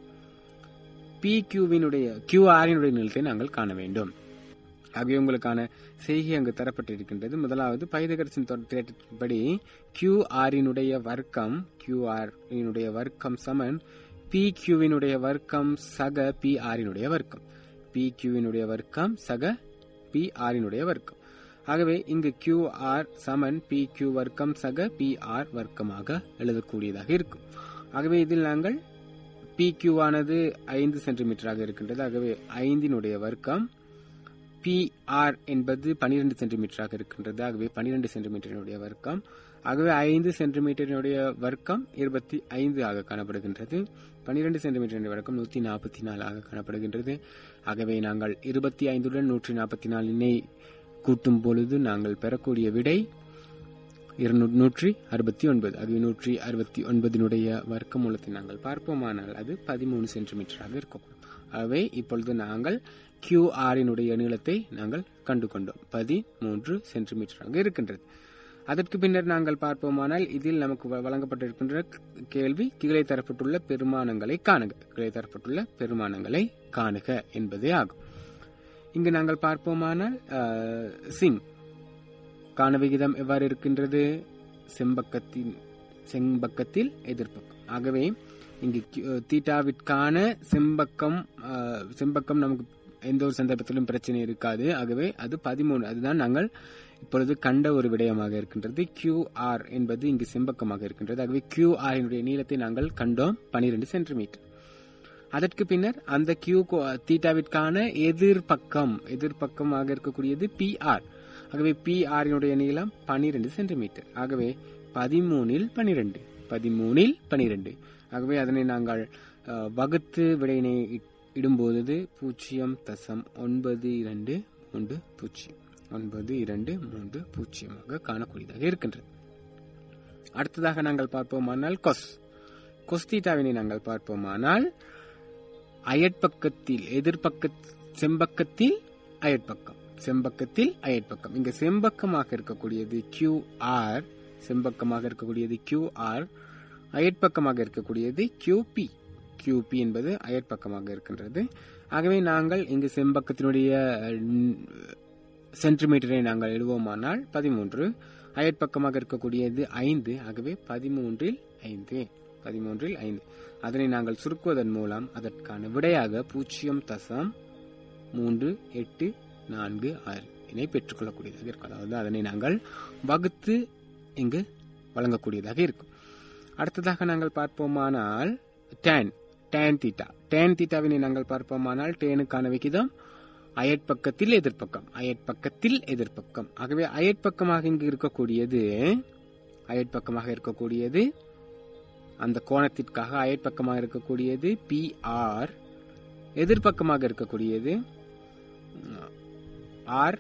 Speaker 1: பி கியூவினுடைய கியூ ஆரினுடைய நிலத்தை நாங்கள் காண வேண்டும் ஆகவே உங்களுக்கான செய்கை அங்கு தரப்பட்டிருக்கின்றது முதலாவது பைதகரசின் தேட்டத்தின்படி கியூ ஆரினுடைய வர்க்கம் கியூ ஆரினுடைய வர்க்கம் சமன் பி கியூவினுடைய வர்க்கம் சக பி ஆரினுடைய வர்க்கம் பி கியூவினுடைய வர்க்கம் சக பி ஆரினுடைய வர்க்கம் ஆகவே இங்கு கியூ ஆர் சமன் பி கியூ வர்க்கம் சக பி ஆர் வர்க்கமாக எழுதக்கூடியதாக இருக்கும் ஆகவே இதில் நாங்கள் பி கியூ ஆனது ஐந்து சென்டிமீட்டராக இருக்கின்றது ஆகவே ஐந்தினுடைய வர்க்கம் பி ஆர் என்பது பனிரெண்டு சென்டிமீட்டராக இருக்கின்றது ஆகவே பனிரெண்டு சென்டிமீட்டரினுடைய வர்க்கம் ஆகவே ஐந்து சென்டிமீட்டரினுடைய வர்க்கம் இருபத்தி ஐந்து ஆக காணப்படுகின்றது பனிரெண்டு சென்டிமீட்டரின் வர்க்கம் நூற்றி நாற்பத்தி நாலாக காணப்படுகின்றது ஆகவே நாங்கள் இருபத்தி ஐந்துடன் நூற்றி நாற்பத்தி நாலினை கூட்டும் பொழுது நாங்கள் பெறக்கூடிய விடை நூற்றி அறுபத்தி ஒன்பது ஆகவே நூற்றி அறுபத்தி ஒன்பதினுடைய வர்க்க மூலத்தை நாங்கள் பார்ப்போமானால் அது பதிமூணு சென்டிமீட்டராக இருக்கும் ஆகவே இப்பொழுது நாங்கள் கியூ ஆரினுடைய நீளத்தை நாங்கள் கண்டு கொண்டோம் பதிமூன்று சென்டிமீட்டராக இருக்கின்றது அதற்கு பின்னர் நாங்கள் பார்ப்போமானால் இதில் நமக்கு வழங்கப்பட்டிருக்கின்ற கேள்வி கீழே தரப்பட்டுள்ள பெருமானங்களை காணுக கீழே தரப்பட்டுள்ள பெருமானங்களை காணுக என்பதே ஆகும் இங்கு நாங்கள் பார்ப்போமானால் சிங் காண விகிதம் எவ்வாறு இருக்கின்றது செம்பக்கத்தின் செம்பக்கத்தில் எதிர்ப்பக்கம் ஆகவே இங்கு தீட்டாவிற்கான செம்பக்கம் செம்பக்கம் நமக்கு எந்த ஒரு சந்தர்ப்பத்திலும் பிரச்சனை இருக்காது ஆகவே அது பதிமூணு அதுதான் நாங்கள் இப்பொழுது கண்ட ஒரு விடயமாக இருக்கின்றது கியூ ஆர் என்பது இங்கு செம்பக்கமாக இருக்கின்றது ஆகவே கியூ ஆரினுடைய நீளத்தை நாங்கள் கண்டோம் பனிரெண்டு சென்டிமீட்டர் அதற்கு பின்னர் அந்த கியூ தீட்டாவிற்கான எதிர்பக்கம் எதிர்பக்கமாக இருக்கக்கூடியது பி ஆர் ஆகவே பி ஆரினுடைய நீளம் பனிரெண்டு சென்டிமீட்டர் ஆகவே பதிமூனில் பனிரெண்டு பதிமூனில் பனிரெண்டு ஆகவே அதனை நாங்கள் வகுத்து விடையினை இடும்போது பூஜ்ஜியம் தசம் ஒன்பது இரண்டு மூன்று பூஜ்ஜியம் ஒன்பது இரண்டு மூன்று பூஜ்ஜியமாக காணக்கூடியதாக இருக்கின்றது அடுத்ததாக நாங்கள் பார்ப்போமானால் கொஸ் கொஸ்தீட்டாவினை நாங்கள் பார்ப்போமானால் அயற்பக்கத்தில் எதிர்பக்க செம்பக்கத்தில் அயற்பக்கம் செம்பக்கத்தில் அயற்பக்கம் இங்க செம்பக்கமாக இருக்கக்கூடியது கியூ ஆர் செம்பக்கமாக இருக்கக்கூடியது கியூ ஆர் அயற்பக்கமாக இருக்கக்கூடியது கியூ பி கியூபி என்பது அயற்பக்கமாக இருக்கின்றது ஆகவே நாங்கள் இங்கு செம்பக்கத்தினுடைய அஹ், சென்டிமீட்டரை நாங்கள் எழுவோமானால் பதிமூன்று அயற்பக்கமாக இருக்கக்கூடியது ஐந்து ஆகவே பதிமூன்றில் ஐந்து பதிமூன்றில் ஐந்து அதனை நாங்கள் சுருக்குவதன் மூலம் அதற்கான விடையாக பூஜ்ஜியம் தசம் மூன்று எட்டு நான்கு ஆறு இதை பெற்றுக்கொள்ளக்கூடியதாக இருக்கும் அதாவது அதனை நாங்கள் வகுத்து இங்கு வழங்கக்கூடியதாக இருக்கும் அடுத்ததாக நாங்கள் பார்ப்போமானால் டேன் டேன் தீட்டா டேன் தீட்டாவினை நாங்கள் பார்ப்போமானால் டேனுக்கான விகிதம் அயற்பக்கத்தில் எதிர்ப்பக்கம் அயற்பக்கத்தில் எதிர்ப்பக்கம் ஆகவே அயற்பக்கமாக இங்கு இருக்கக்கூடியது அயற்பக்கமாக இருக்கக்கூடியது அந்த கோணத்திற்காக அயற்பக்கமாக இருக்கக்கூடியது பி ஆர் எதிர்ப்பக்கமாக இருக்கக்கூடியது ஆர்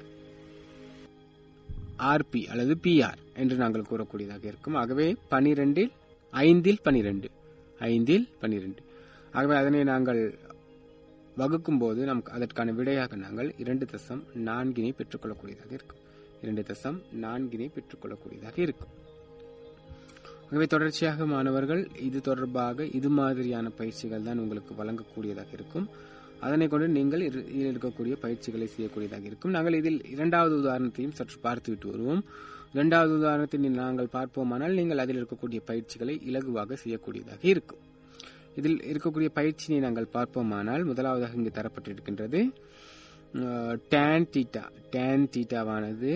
Speaker 1: ஆர்பி அல்லது பிஆர் என்று நாங்கள் கூறக்கூடியதாக இருக்கும் ஆகவே பனிரெண்டில் ஐந்தில் பனிரெண்டு ஐந்தில் பனிரெண்டு ஆகவே அதனை நாங்கள் வகுக்கும் போது நமக்கு அதற்கான விடையாக நாங்கள் இரண்டு தசம் நான்கினை பெற்றுக்கொள்ளக்கூடியதாக இருக்கும் இரண்டு தசம் நான்கினை பெற்றுக்கொள்ளக்கூடியதாக இருக்கும் ஆகவே தொடர்ச்சியாக மாணவர்கள் இது தொடர்பாக இது மாதிரியான பயிற்சிகள் தான் உங்களுக்கு வழங்கக்கூடியதாக இருக்கும் அதனை கொண்டு நீங்கள் இரு- இதில் இருக்கக்கூடிய பயிற்சிகளை செய்யக்கூடியதாக இருக்கும் நாங்கள் இதில் இரண்டாவது உதாரணத்தையும் சற்று பார்த்துவிட்டு வருவோம் இரண்டாவது உதாரணத்தை நாங்கள் பார்ப்போமானால் நீங்கள் அதில் இருக்கக்கூடிய பயிற்சிகளை இலகுவாக செய்யக்கூடியதாக இருக்கும் இதில் இருக்கக்கூடிய பயிற்சியை நாங்கள் பார்ப்போமானால் முதலாவதாக இங்கு தரப்பட்டிருக்கின்றது டேன் தீட்டா டேன் தீட்டாவானது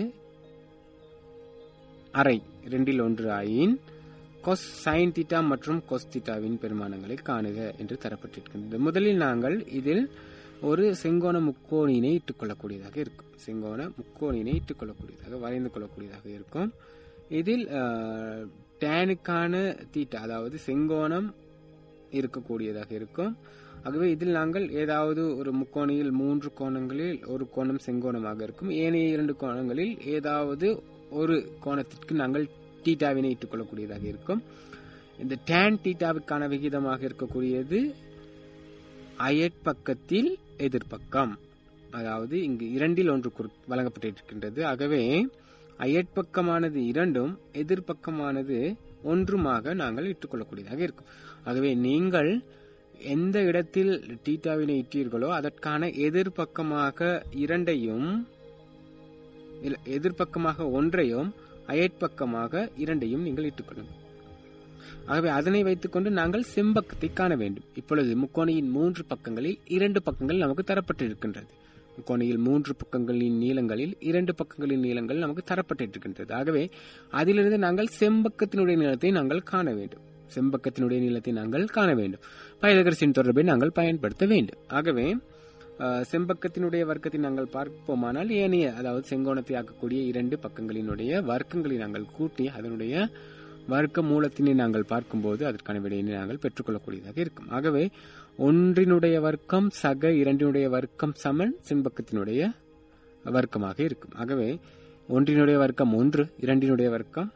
Speaker 1: அரை இரண்டில் ஒன்று ஆயின் கொஸ் சைன் தீட்டா மற்றும் கொஸ் தீட்டாவின் பெருமானங்களை காணுக என்று தரப்பட்டிருக்கின்றது முதலில் நாங்கள் இதில் ஒரு செங்கோண முக்கோணினை இட்டுக்கொள்ளக்கூடியதாக இருக்கும் செங்கோண முக்கோணினை இட்டுக்கொள்ளக்கூடியதாக வரைந்து கொள்ளக்கூடியதாக இருக்கும் இதில் அஹ், டேனுக்கான தீட்டா அதாவது செங்கோணம் இருக்கக்கூடியதாக இருக்கும் ஆகவே இதில் நாங்கள் ஏதாவது ஒரு முக்கோணியில் மூன்று கோணங்களில் ஒரு கோணம் செங்கோணமாக இருக்கும் ஏனைய இரண்டு கோணங்களில் ஏதாவது ஒரு கோணத்திற்கு நாங்கள் தீட்டாவினை இட்டுக் கொள்ளக்கூடியதாக இருக்கும் இந்த டேன் தீட்டாவுக்கான விகிதமாக இருக்கக்கூடியது அயற்பக்கத்தில் எதிர்ப்பக்கம் அதாவது இங்கு இரண்டில் ஒன்று குறி- வழங்கப்பட்டிருக்கின்றது ஆகவே அயற்பக்கமானது இரண்டும் எதிர்ப்பக்கமானது ஒன்றுமாக நாங்கள் இட்டுக்கொள்ளக்கூடியதாக இருக்கும் ஆகவே நீங்கள் எந்த இடத்தில் டீட்டாவினை இட்டீர்களோ அதற்கான எதிர்ப்பக்கமாக இரண்டையும் இல்ல, எதிர்ப்பக்கமாக ஒன்றையும் அயற்பக்கமாக இரண்டையும் நீங்கள் இட்டுக்கொள்ளுங்கள் ஆகவே அதனை வைத்துக்கொண்டு நாங்கள் செம்பக்கத்தை காண வேண்டும் இப்பொழுது முக்கோணியின் மூன்று பக்கங்களில் இரண்டு பக்கங்கள் நமக்கு தரப்பட்டிருக்கின்றது முக்கோணியில் மூன்று பக்கங்களின் நீளங்களில் இரண்டு பக்கங்களின் நீளங்கள் நமக்கு தரப்பட்டிருக்கின்றது ஆகவே அதிலிருந்து நாங்கள் செம்பக்கத்தினுடைய நீளத்தை நாங்கள் காண வேண்டும் செம்பக்கத்தினுடைய நீளத்தை நாங்கள் காண வேண்டும் பைதகரசின் தொடர்பை நாங்கள் பயன்படுத்த வேண்டும் ஆகவே அஹ், செம்பக்கத்தினுடைய வர்க்கத்தை நாங்கள் பார்ப்போமானால் ஏனைய அதாவது செங்கோணத்தை ஆக்கக்கூடிய இரண்டு பக்கங்களினுடைய வர்க்கங்களை நாங்கள் கூட்டி அதனுடைய வர்க்க மூலத்தினை நாங்கள் பார்க்கும்போது அதற்கான விடையினை நாங்கள் பெற்றுக்கொள்ளக்கூடியதாக இருக்கும் ஆகவே ஒன்றினுடைய வர்க்கம் சக இரண்டினுடைய வர்க்கம் சமன் செம்பக்கத்தினுடைய வர்க்கமாக இருக்கும் ஆகவே ஒன்றினுடைய வர்க்கம் ஒன்று இரண்டினுடைய வர்க்கம்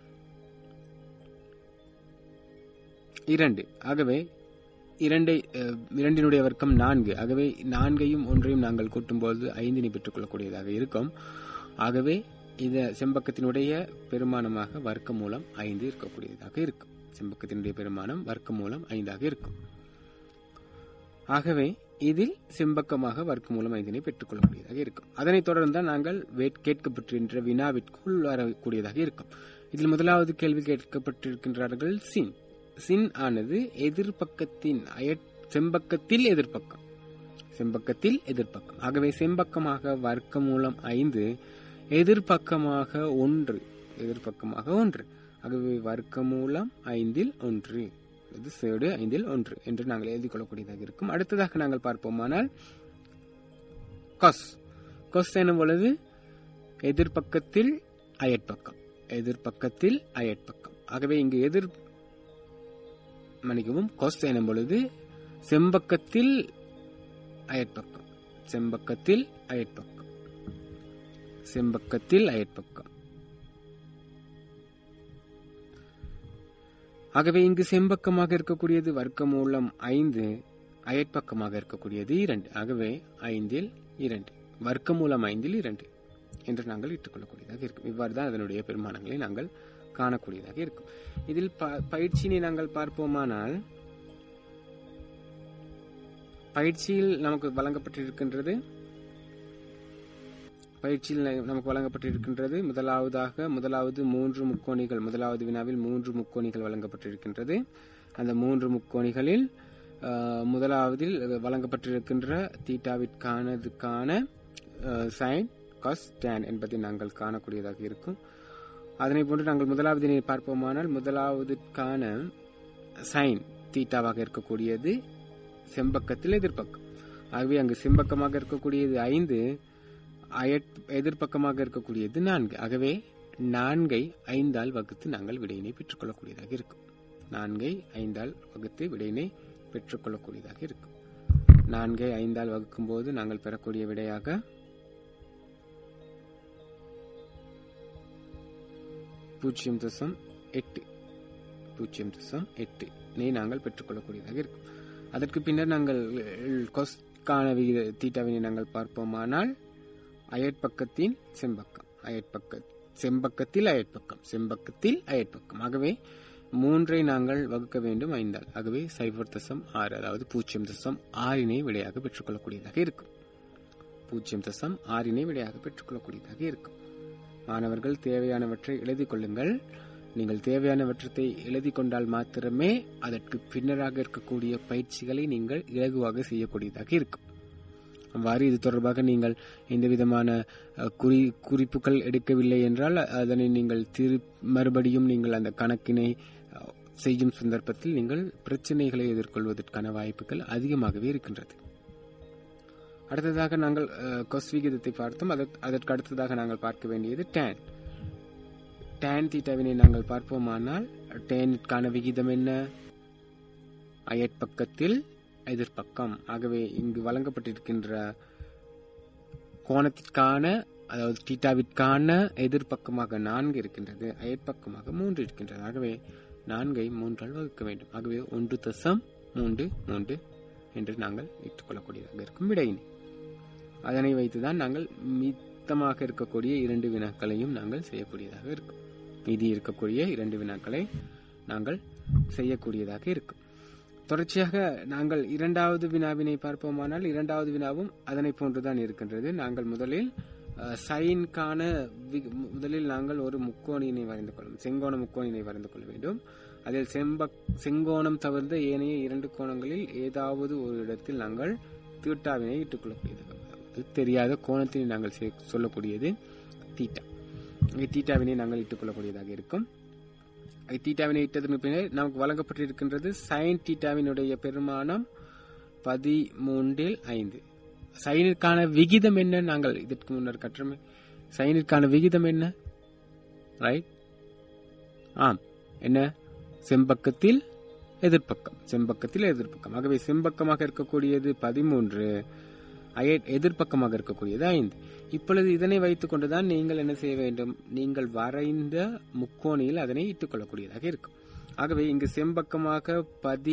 Speaker 1: இரண்டு ஆகவே இரண்டை அஹ், இரண்டினுடைய வர்க்கம் நான்கு ஆகவே நான்கையும் ஒன்றையும் நாங்கள் கூட்டும்போது ஐந்தினை பெற்றுக்கொள்ளக்கூடியதாக இருக்கும் ஆகவே இந்த செம்பக்கத்தினுடைய பெருமானமாக வர்க்க மூலம் ஐந்து இருக்கக்கூடியதாக இருக்கும் செம்பக்கத்தினுடைய பெருமானம் வர்க்க மூலம் ஐந்தாக இருக்கும் ஆகவே இதில் செம்பக்கமாக வர்க்க மூலம் ஐந்தினை பெற்றுக்கொள்ளக்கூடியதாக இருக்கும் அதனைத் தொடர்ந்து தான் நாங்கள் வேட்- கேட்கப்பட்டிருக்கின்ற வினாவிற்குள் வரக்கூடியதாக இருக்கும் இதில் முதலாவது கேள்வி கேட்கப்பட்டிருக்கின்றார்கள் சின் சின் ஆனது எதிர்பக்கத்தின் அய- செம்பக்கத்தில் எதிர்ப்பக்கம் செம்பக்கத்தில் எதிர்ப்பக்கம் ஆகவே செம்பக்கமாக வர்க்க மூலம் ஐந்து எதிர்பக்கமாக ஒன்று எதிர்பக்கமாக ஒன்று ஆகவே வர்க்க மூலம் ஐந்தில் ஒன்று அல்லது சேடு ஐந்தில் ஒன்று என்று நாங்கள் எழுதிக் கொள்ளக்கூடியதாக இருக்கும் அடுத்ததாக நாங்கள் பார்ப்போமானால் கொஸ் கொஸ் எனும் பொழுது எதிர்பக்கத்தில் அயற்பக்கம் எதிர்பக்கத்தில் அயற்பக்கம் ஆகவே இங்கு எதிர் மன்னிக்கவும் கொஸ் எனும் பொழுது செம்பக்கத்தில் அயற்பக்கம் செம்பக்கத்தில் அயற்பக்கம் செம்பக்கத்தில் அயற்பக்கம் ஆகவே இங்கு செம்பக்கமாக இருக்கக்கூடியது வர்க்க மூலம் ஐந்து அயற்பக்கமாக இருக்கக்கூடியது இரண்டு ஆகவே ஐந்தில் இரண்டு வர்க்க மூலம் ஐந்தில் இரண்டு என்று நாங்கள் இட்டுக்கொள்ளக்கூடியதாக இருக்கும் இவ்வாறு தான் அதனுடைய பெருமானங்களை நாங்கள் காணக்கூடியதாக இருக்கும் இதில் ப- பயிற்சியினை நாங்கள் பார்ப்போமானால் பயிற்சியில் நமக்கு வழங்கப்பட்டிருக்கின்றது பயிற்சியில் நமக்கு வழங்கப்பட்டிருக்கின்றது முதலாவதாக முதலாவது மூன்று முக்கோணிகள் முதலாவது வினாவில் மூன்று முக்கோணிகள் வழங்கப்பட்டிருக்கின்றது அந்த மூன்று முக்கோணிகளில் அஹ், முதலாவதில் வழங்கப்பட்டிருக்கின்ற தீட்டாவிற்கானதுக்கான சைன் காஸ் டேன் என்பதை நாங்கள் காணக்கூடியதாக இருக்கும் அதனை போன்று நாங்கள் முதலாவதினை பார்ப்போமானால் முதலாவதுக்கான சைன் தீட்டாவாக இருக்கக்கூடியது செம்பக்கத்தில் எதிர்ப்பக்கம் ஆகவே அங்கு செம்பக்கமாக இருக்கக்கூடியது ஐந்து அயற்- எதிர்ப்பக்கமாக இருக்கக்கூடியது நான்கு ஆகவே நான்கை ஐந்தால் வகுத்து நாங்கள் விடையினை பெற்றுக்கொள்ளக்கூடியதாக இருக்கும் நான்கை ஐந்தால் வகுத்து விடையினை பெற்றுக்கொள்ளக்கூடியதாக இருக்கும் நான்கை ஐந்தால் வகுக்கும் போது நாங்கள் பெறக்கூடிய விடையாக பூஜ்ஜியம் தசம் எட்டு பூஜ்ஜியம் தசம் எட்டு னை நாங்கள் பெற்றுக்கொள்ளக்கூடியதாக இருக்கும் அதற்கு பின்னர் நாங்கள் கொஸ்கான விகித தீட்டாவினை நாங்கள் பார்ப்போமானால் அயற்பக்கத்தின் செம்பக்கம் அயற்பக்க செம்பக்கத்தில் அயற்பக்கம் செம்பக்கத்தில் அயற்பக்கம் ஆகவே மூன்றை நாங்கள் வகுக்க வேண்டும் ஐந்தால் ஆகவே சைபர் தசம் ஆறு அதாவது பூஜ்ஜியம் தசம் ஆறினை விடையாக பெற்றுக்கொள்ளக்கூடியதாக இருக்கும் பூஜ்ஜியம் தசம் ஆறினை விடையாக பெற்றுக்கொள்ளக்கூடியதாக இருக்கும் மாணவர்கள் தேவையானவற்றை எழுதி கொள்ளுங்கள் நீங்கள் தேவையானவற்றை எழுதி கொண்டால் மாத்திரமே அதற்கு பின்னராக இருக்கக்கூடிய பயிற்சிகளை நீங்கள் இலகுவாக செய்யக்கூடியதாக இருக்கும் அவ்வாறு இது தொடர்பாக நீங்கள் எந்த விதமான அஹ், குறி குறிப்புகள் எடுக்கவில்லை என்றால் அதனை நீங்கள் திரு மறுபடியும் நீங்கள் அந்த கணக்கினை அஹ், செய்யும் சந்தர்ப்பத்தில் நீங்கள் பிரச்சனைகளை எதிர்கொள்வதற்கான வாய்ப்புகள் அதிகமாகவே இருக்கின்றது அடுத்ததாக நாங்கள் அஹ், கொஸ் விகிதத்தை பார்த்தோம் அதற்- அதற்கு அடுத்ததாக நாங்கள் பார்க்க வேண்டியது டேன் டேன் தீட்டாவினை நாங்கள் பார்ப்போமானால் டேனுக்கான விகிதம் என்ன அயற்பக்கத்தில் எதிர்ப்பக்கம் ஆகவே இங்கு வழங்கப்பட்டிருக்கின்ற கோணத்திற்கான அதாவது தீட்டாவிற்கான எதிர்ப்பக்கமாக நான்கு இருக்கின்றது அயற்பக்கமாக மூன்று இருக்கின்றது ஆகவே நான்கை மூன்றால் வகுக்க வேண்டும் ஆகவே ஒன்று தசம் மூன்று மூன்று என்று நாங்கள் இட்டுக்கொள்ளக்கூடியதாக இருக்கும் விடையினை அதனை வைத்துதான் நாங்கள் மித்தமாக இருக்கக்கூடிய இரண்டு வினாக்களையும் நாங்கள் செய்யக்கூடியதாக இருக்கும் மீதி இருக்கக்கூடிய இரண்டு வினாக்களை நாங்கள் செய்யக்கூடியதாக இருக்கும் தொடர்ச்சியாக நாங்கள் இரண்டாவது வினாவினை பார்ப்போமானால் இரண்டாவது வினாவும் அதனை போன்றுதான் இருக்கின்றது நாங்கள் முதலில் அஹ், சைனுக்கான வி- முதலில் நாங்கள் ஒரு முக்கோணியினை வரைந்து கொள்ளும் செங்கோண முக்கோணினை வரைந்து கொள்ள வேண்டும் அதில் செம்பக் செங்கோணம் தவிர்த்த ஏனைய இரண்டு கோணங்களில் ஏதாவது ஒரு இடத்தில் நாங்கள் தீட்டாவினை இட்டுக்கொள்ளக்கூடியது அதாவது தெரியாத கோணத்தினை நாங்கள் சே- சொல்லக்கூடியது தீட்டா இங்கே தீட்டாவினை நாங்கள் இட்டுக்கொள்ளக்கூடியதாக இருக்கும் அது தீட்டாவினை இட்டதற்கு பின்னர் நமக்கு வழங்கப்பட்டிருக்கின்றது சைன் தீட்டாவினுடைய பெருமானம் பதிமூன்றில் ஐந்து சைனிற்கான விகிதம் என்ன நாங்கள் இதற்கு முன்னர் கற்றோமே சைனிற்கான விகிதம் என்ன ரைட் ஆம் என்ன செம்பக்கத்தில் எதிர்ப்பக்கம் செம்பக்கத்தில் எதிர்ப்பக்கம் ஆகவே செம்பக்கமாக இருக்கக்கூடியது பதிமூன்று அய எதிர்ப்பக்கமாக இருக்கக்கூடியது ஐந்து இப்பொழுது இதனை வைத்துக் கொண்டுதான் நீங்கள் என்ன செய்ய வேண்டும் நீங்கள் வரைந்த முக்கோணியில் அதனை இட்டுக்கொள்ளக்கூடியதாக இருக்கும் ஆகவே இங்கு செம்பக்கமாக பதி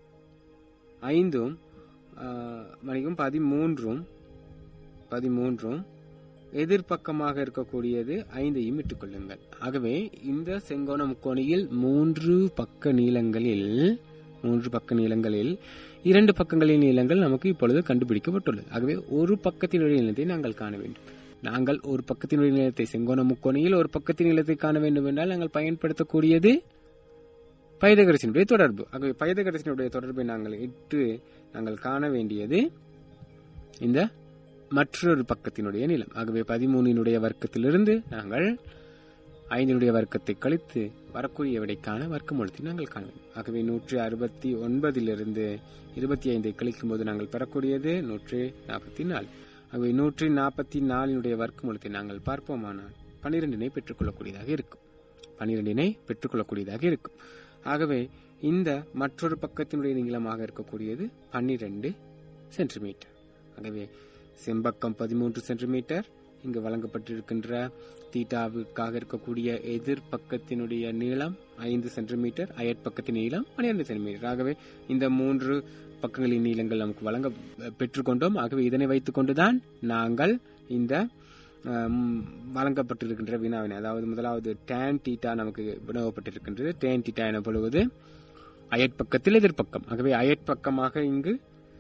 Speaker 1: ஐந்தும் மணிக்கும் பதிமூன்றும் பதிமூன்றும் எதிர்ப்பக்கமாக இருக்கக்கூடியது ஐந்தையும் இட்டுக்கொள்ளுங்கள் ஆகவே இந்த செங்கோண முக்கோணியில் மூன்று பக்க நீளங்களில் மூன்று பக்க நீளங்களில் இரண்டு பக்கங்களின் நீளங்கள் நமக்கு இப்பொழுது கண்டுபிடிக்கப்பட்டுள்ளது ஆகவே ஒரு பக்கத்தினுடைய நீளத்தை நாங்கள் காண வேண்டும் நாங்கள் ஒரு பக்கத்தினுடைய நீளத்தை செங்கோண முக்கோணியில் ஒரு பக்கத்தின் நீளத்தை காண வேண்டும் என்றால் நாங்கள் பயன்படுத்தக்கூடியது பைதகரசினுடைய தொடர்பு ஆகவே பைதகரசினுடைய தொடர்பை நாங்கள் இட்டு நாங்கள் காண வேண்டியது இந்த மற்றொரு பக்கத்தினுடைய நீளம் ஆகவே பதிமூணினுடைய வர்க்கத்திலிருந்து நாங்கள் ஐந்தினுடைய வர்க்கத்தை கழித்து வரக்கூடிய விடைக்கான வர்க்க மூலத்தை நாங்கள் காண வேண்டும் ஆகவே நூற்றி அறுபத்தி ஒன்பதிலிருந்து இருபத்தி ஐந்தை கழிக்கும் போது நாங்கள் பெறக்கூடியது நூற்றி நாற்பத்தி நாலு ஆகவே நூற்றி நாற்பத்தி நாலினுடைய வர்க்க மூலத்தை நாங்கள் பார்ப்போமானால் பன்னிரெண்டினை பெற்றுக்கொள்ளக்கூடியதாக இருக்கும் பன்னிரெண்டினை பெற்றுக்கொள்ளக்கூடியதாக இருக்கும் ஆகவே இந்த மற்றொரு பக்கத்தினுடைய நீளமாக இருக்கக்கூடியது பன்னிரண்டு சென்டிமீட்டர் ஆகவே செம்பக்கம் பதிமூன்று சென்டிமீட்டர் இங்கு வழங்கப்பட்டிருக்கின்ற தீட்டாவுக்காக இருக்கக்கூடிய எதிர்பக்கத்தினுடைய நீளம் ஐந்து சென்டிமீட்டர் அயற்பக்கத்தின் நீளம் பன்னிரண்டு சென்டிமீட்டர் ஆகவே இந்த மூன்று பக்கங்களின் நீளங்கள் நமக்கு வழங்க பெற்றுக்கொண்டோம் ஆகவே இதனை வைத்துக் கொண்டுதான் நாங்கள் இந்த வழங்கப்பட்டிருக்கின்ற வினாவினை அதாவது முதலாவது டேன் டீட்டா நமக்கு வினவப்பட்டிருக்கின்றது டேன் டீட்டா எனப்படுவது அயற்பக்கத்தில் எதிர்ப்பக்கம் ஆகவே அயற்பக்கமாக இங்கு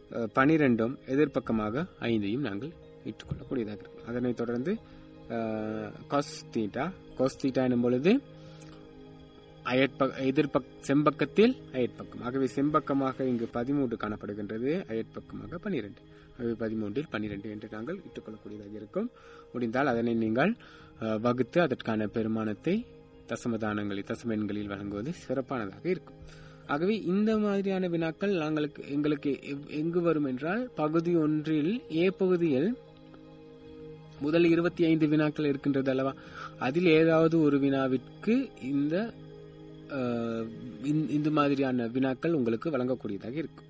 Speaker 1: அஹ், பனிரெண்டும் எதிர்ப்பக்கமாக ஐந்தையும் நாங்கள் இட்டுக்கொள்ளக்கூடியதாக இருக்கும் அதனைத் தொடர்ந்து கொஸ் தீட்டா கொஸ் தீட்டா எனும் பொழுது அயற்ப எதிர்பக் செம்பக்கத்தில் அயற்பக்கம் ஆகவே செம்பக்கமாக இங்கு பதிமூன்று காணப்படுகின்றது அயற்பக்கமாக பனிரெண்டு ஆகவே பதிமூன்றில் பனிரெண்டு என்று நாங்கள் இட்டுக்கொள்ளக்கூடியதாக இருக்கும் முடிந்தால் அதனை நீங்கள் அஹ், வகுத்து அதற்கான பெருமானத்தை தசமதானங்களில் தசம எண்களில் வழங்குவது சிறப்பானதாக இருக்கும் ஆகவே இந்த மாதிரியான வினாக்கள் நாங்களுக்கு எங்களுக்கு எவ்- எங்கு வரும் என்றால் பகுதி ஒன்றில் ஏ பகுதியில் முதல் இருபத்தி ஐந்து வினாக்கள் இருக்கின்றது அல்லவா அதில் ஏதாவது ஒரு வினாவிற்கு இந்த அஹ், இந்த- இந்த மாதிரியான வினாக்கள் உங்களுக்கு வழங்கக்கூடியதாக இருக்கும்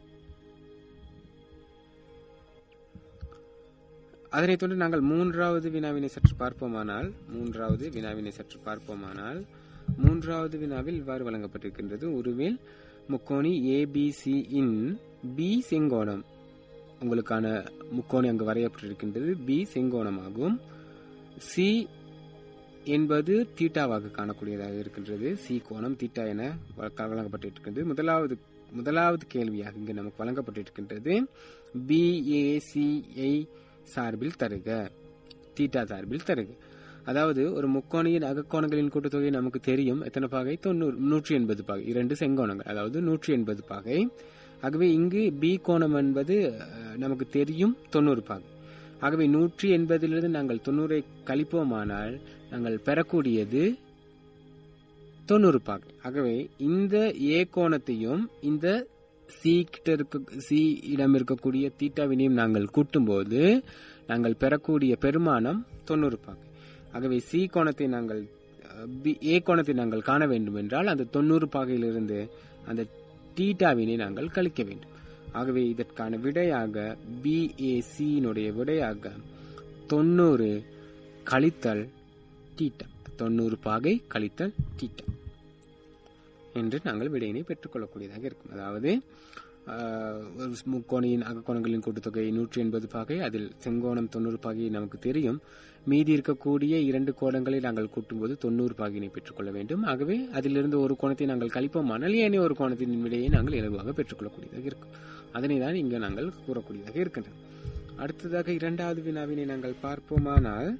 Speaker 1: அதனைத் தொடர்ந்து நாங்கள் மூன்றாவது வினாவினை சற்று பார்ப்போமானால் மூன்றாவது வினாவினை சற்று பார்ப்போமானால் மூன்றாவது வினாவில் இவ்வாறு வழங்கப்பட்டிருக்கின்றது உருவில் முக்கோணி ஏபிசி இன் பி செங்கோணம் உங்களுக்கான முக்கோணி அங்கு வரையப்பட்டிருக்கின்றது பி செங்கோணமாகும் சி என்பது தீட்டாவாக காணக்கூடியதாக இருக்கின்றது சி கோணம் தீட்டா என வழக்க- வழங்கப்பட்டிருக்கின்றது முதலாவது முதலாவது கேள்வியாக இங்கு நமக்கு வழங்கப்பட்டிருக்கின்றது பிஏசிஐ சார்பில் தருக தீட்டா சார்பில் தருக அதாவது ஒரு முக்கோணியின் அகக்கோணங்களின் கூட்டுத்தொகை நமக்கு தெரியும் எத்தனை பாகை தொண்ணூறு நூற்றி எண்பது பாகை இரண்டு செங்கோணங்கள் அதாவது நூற்றி எண்பது பாகை ஆகவே இங்கு பி கோணம் என்பது அஹ், நமக்கு தெரியும் தொண்ணூறு பாகை ஆகவே நூற்றி எண்பதிலிருந்து நாங்கள் தொண்ணூறை கழிப்போமானால் நாங்கள் பெறக்கூடியது தொண்ணூறு பாகை ஆகவே இந்த ஏ கோணத்தையும் இந்த சி கிட்ட இருக்க சி இடம் இருக்கக்கூடிய தீட்டாவினையும் நாங்கள் கூட்டும்போது நாங்கள் பெறக்கூடிய பெருமானம் தொண்ணூறு பாகை ஆகவே சி கோணத்தை நாங்கள் அஹ், பி- ஏ கோணத்தை நாங்கள் காண வேண்டும் என்றால் அந்த தொண்ணூறு பாகையிலிருந்து அந்த தீட்டாவினை நாங்கள் கழிக்க வேண்டும் ஆகவே இதற்கான விடையாக பிஏசியினுடைய விடையாக தொண்ணூறு கழித்தல் தீட்டா தொண்ணூறு பாகை கழித்தல் தீட்டா என்று நாங்கள் விடையினை பெற்றுக்கொள்ளக்கூடியதாக இருக்கும் அதாவது ஆஹ், ஒரு முக்கோணியின் அகக்கோணங்களின் கூட்டுத்தொகை நூற்றி எண்பது பாகை அதில் செங்கோணம் தொண்ணூறு பாகை நமக்கு தெரியும் மீதி இருக்கக்கூடிய இரண்டு கோணங்களை நாங்கள் கூட்டும்போது தொண்ணூறு பாகினை பெற்றுக்கொள்ள வேண்டும் ஆகவே அதிலிருந்து ஒரு கோணத்தை நாங்கள் கழிப்போமானால் ஏனைய ஒரு கோணத்தின் விடையை நாங்கள் இலகுவாக பெற்றுக்கொள்ளக்கூடியதாக இருக்கும் அதனை தான் இங்கு நாங்கள் கூறக்கூடியதாக இருக்கின்றன அடுத்ததாக இரண்டாவது வினாவினை நாங்கள் பார்ப்போமானால்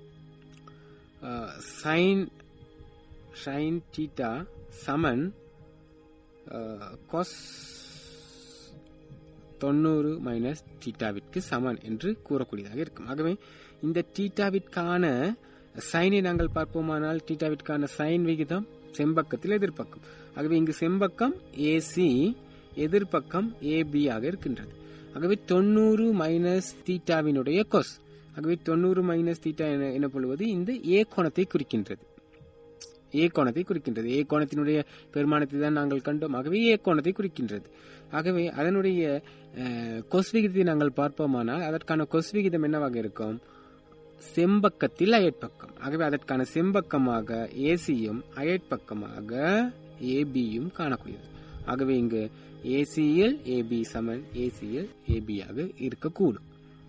Speaker 1: சைன் சைன் தீட்டா சமன் கொஸ் தொண்ணூறு மைனஸ் தீட்டாவிற்கு சமன் என்று கூறக்கூடியதாக இருக்கும் ஆகவே இந்த தீட்டாவிற்கான சைனை நாங்கள் பார்ப்போமானால் தீட்டாவிற்கான சைன் விகிதம் செம்பக்கத்தில் எதிர்ப்பக்கம் ஆகவே இங்கு செம்பக்கம் ஏசி எதிர்ப்பக்கம் ஏபி ஆக இருக்கின்றது ஆகவே தொண்ணூறு மைனஸ் தீட்டாவினுடைய கொஸ் ஆகவே தொண்ணூறு மைனஸ் தீட்டா என எனப்படுவது இந்த ஏ கோணத்தை குறிக்கின்றது ஏ கோணத்தை குறிக்கின்றது ஏ கோணத்தினுடைய பெருமானத்தை தான் நாங்கள் கண்டோம் ஆகவே ஏ கோணத்தை குறிக்கின்றது ஆகவே அதனுடைய அஹ், கொஸ் விகிதத்தை நாங்கள் பார்ப்போமானால் அதற்கான கொஸ் விகிதம் என்னவாக இருக்கும் செம்பக்கத்தில் அயற்பக்கம் ஆகவே அதற்கான செம்பக்கமாக ஏசியும் அயற்பக்கமாக ஏபியும் காணக்கூடியது ஆகவே இங்கு ஏசியில் ஏபி சமன் ஏசியில் ஏபியாக இருக்கக்கூடும்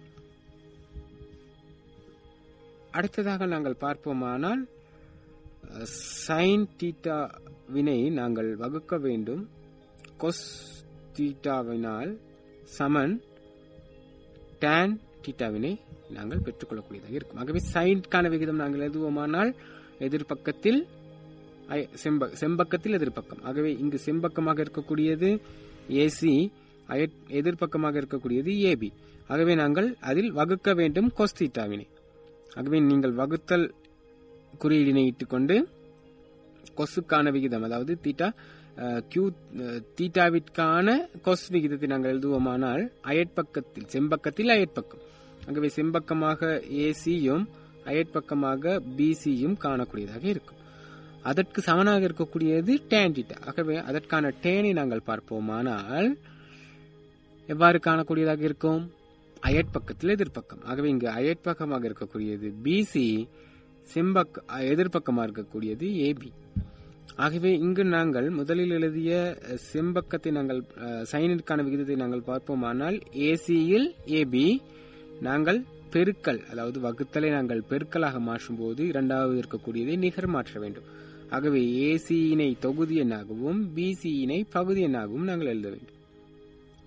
Speaker 1: அடுத்ததாக நாங்கள் பார்ப்போமானால் சைன் தீட்டா வினை நாங்கள் வகுக்க வேண்டும் கொஸ் தீட்டாவினால் சமன் tan தீட்டாவினை நாங்கள் பெற்றுக்கொள்ளக்கூடியதாக இருக்கும் ஆகவே சைன்கான விகிதம் நாங்கள் எழுதுவோமானால் எதிர்பக்கத்தில் ஐ- செம்ப- செம்பக்கத்தில் எதிர்பக்கம் ஆகவே இங்கு செம்பக்கமாக இருக்கக்கூடியது ஏசி எதிர்பக்கமாக இருக்கக்கூடியது ஏபி ஆகவே நாங்கள் அதில் வகுக்க வேண்டும் கொஸ் தீட்டாவினை ஆகவே நீங்கள் வகுத்தல் குறியீடினை இட்டுக்கொண்டு கொசுக்கான விகிதம் அதாவது தீட்டா அஹ், கியூ அஹ், தீட்டாவிற்கான கொஸ் விகிதத்தை நாங்கள் எழுதுவோமானால் அயற்பக்கத்தில் செம்பக்கத்தில் அயற்பக்கம் ஆகவே செம்பக்கமாக ஏசியும் அயற்பக்கமாக பிசியும் காணக்கூடியதாக இருக்கும் அதற்கு சமனாக இருக்கக்கூடியது tan தீட்டா ஆகவே அதற்கான டேனை நாங்கள் பார்ப்போமானால் எவ்வாறு காணக்கூடியதாக இருக்கும் அயற்பக்கத்தில் எதிர்ப்பக்கம் ஆகவே இங்கு அயற்பக்கமாக இருக்கக்கூடியது பிசி செம்பக்க எதிர்ப்பக்கமாக இருக்கக்கூடியது ஏபி ஆகவே இங்கு நாங்கள் முதலில் எழுதிய அஹ், செம்பக்கத்தை நாங்கள் அஹ், சைனிற்கான விகிதத்தை நாங்கள் பார்ப்போமானால் ஏசியில் ஏபி நாங்கள் பெருக்கல் அதாவது வகுத்தலை நாங்கள் பெருக்கலாக மாற்றும் போது இரண்டாவது இருக்கக்கூடியதை நிகர் மாற்ற வேண்டும் ஆகவே ஏசியினை தொகுதி எண்ணாகவும் பிசியினை பகுதி எண்ணாகவும் நாங்கள் எழுத வேண்டும்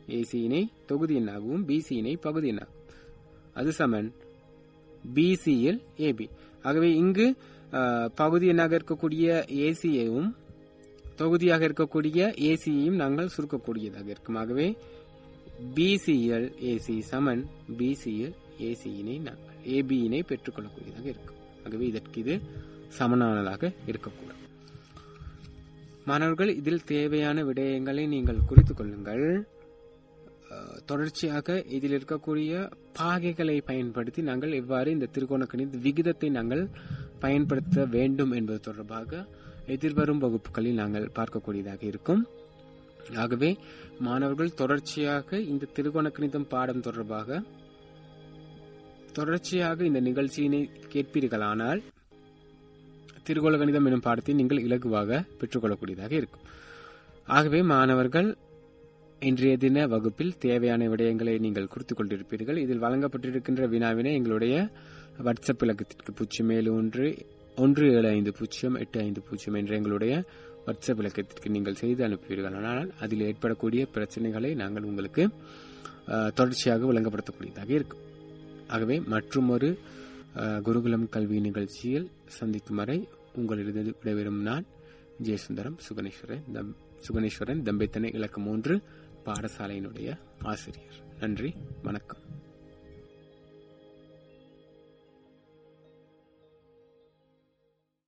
Speaker 1: ஏசியினை தொகுதி எண்ணாகவும் பிசியினை பகுதி எண்ணாகவும் அது சமன் பிசியில் ஏபி ஆகவே இங்கு அஹ், பகுதி எண்ணாக இருக்கக்கூடிய ஏசியையும் தொகுதியாக இருக்கக்கூடிய ஏசியையும் நாங்கள் சுருக்கக்கூடியதாக இருக்கும் ஆகவே பிசிஎல் ஏசி சமன் பிசிஎல் ஏசியினை நாங்கள் ஏபியினை பெற்றுக்கொள்ளக்கூடியதாக இருக்கும் ஆகவே இதற்கு இது சமனானதாக இருக்கக்கூடும் மாணவர்கள் இதில் தேவையான விடயங்களை நீங்கள் குறித்துக் கொள்ளுங்கள் அஹ், தொடர்ச்சியாக இதில் இருக்கக்கூடிய பாகைகளை பயன்படுத்தி நாங்கள் எவ்வாறு இந்த திருகோண கணித விகிதத்தை நாங்கள் பயன்படுத்த வேண்டும் என்பது தொடர்பாக எதிர்வரும் வகுப்புகளில் நாங்கள் பார்க்கக்கூடியதாக இருக்கும் ஆகவே மாணவர்கள் தொடர்ச்சியாக இந்த திருகோண கணிதம் பாடம் தொடர்பாக தொடர்ச்சியாக இந்த நிகழ்ச்சியினை கேட்பீர்களானால் திருகோண கணிதம் எனும் பாடத்தை நீங்கள் இலகுவாக பெற்றுக்கொள்ளக்கூடியதாக இருக்கும் ஆகவே மாணவர்கள் இன்றைய தின வகுப்பில் தேவையான விடயங்களை நீங்கள் குறித்துக் கொண்டிருப்பீர்கள் இதில் வழங்கப்பட்டிருக்கின்ற வினாவினை எங்களுடைய வாட்ஸ்அப் இலக்கத்திற்கு பூஜ்ஜியம் ஏழு ஒன்று ஒன்று ஏழு ஐந்து பூஜ்ஜியம் எட்டு ஐந்து பூஜ்ஜியம் என்ற எங்களுடைய வாட்ஸ்அப் இலக்கத்திற்கு நீங்கள் செய்து அனுப்புவீர்கள் ஆனால் அதில் ஏற்படக்கூடிய பிரச்சனைகளை நாங்கள் உங்களுக்கு அஹ், தொடர்ச்சியாக விளங்கப்படுத்தக்கூடியதாக இருக்கும் ஆகவே மற்றும் ஒரு குருகுலம் கல்வி நிகழ்ச்சியில் சந்திக்கும் வரை உங்களிடம் விடைபெறும் நான் ஜெயசுந்தரம் சுகனேஸ்வரன் தம் சுகனேஸ்வரன் தம்பைத்தனை இலக்கம் மூன்று பாடசாலையினுடைய ஆசிரியர் நன்றி வணக்கம்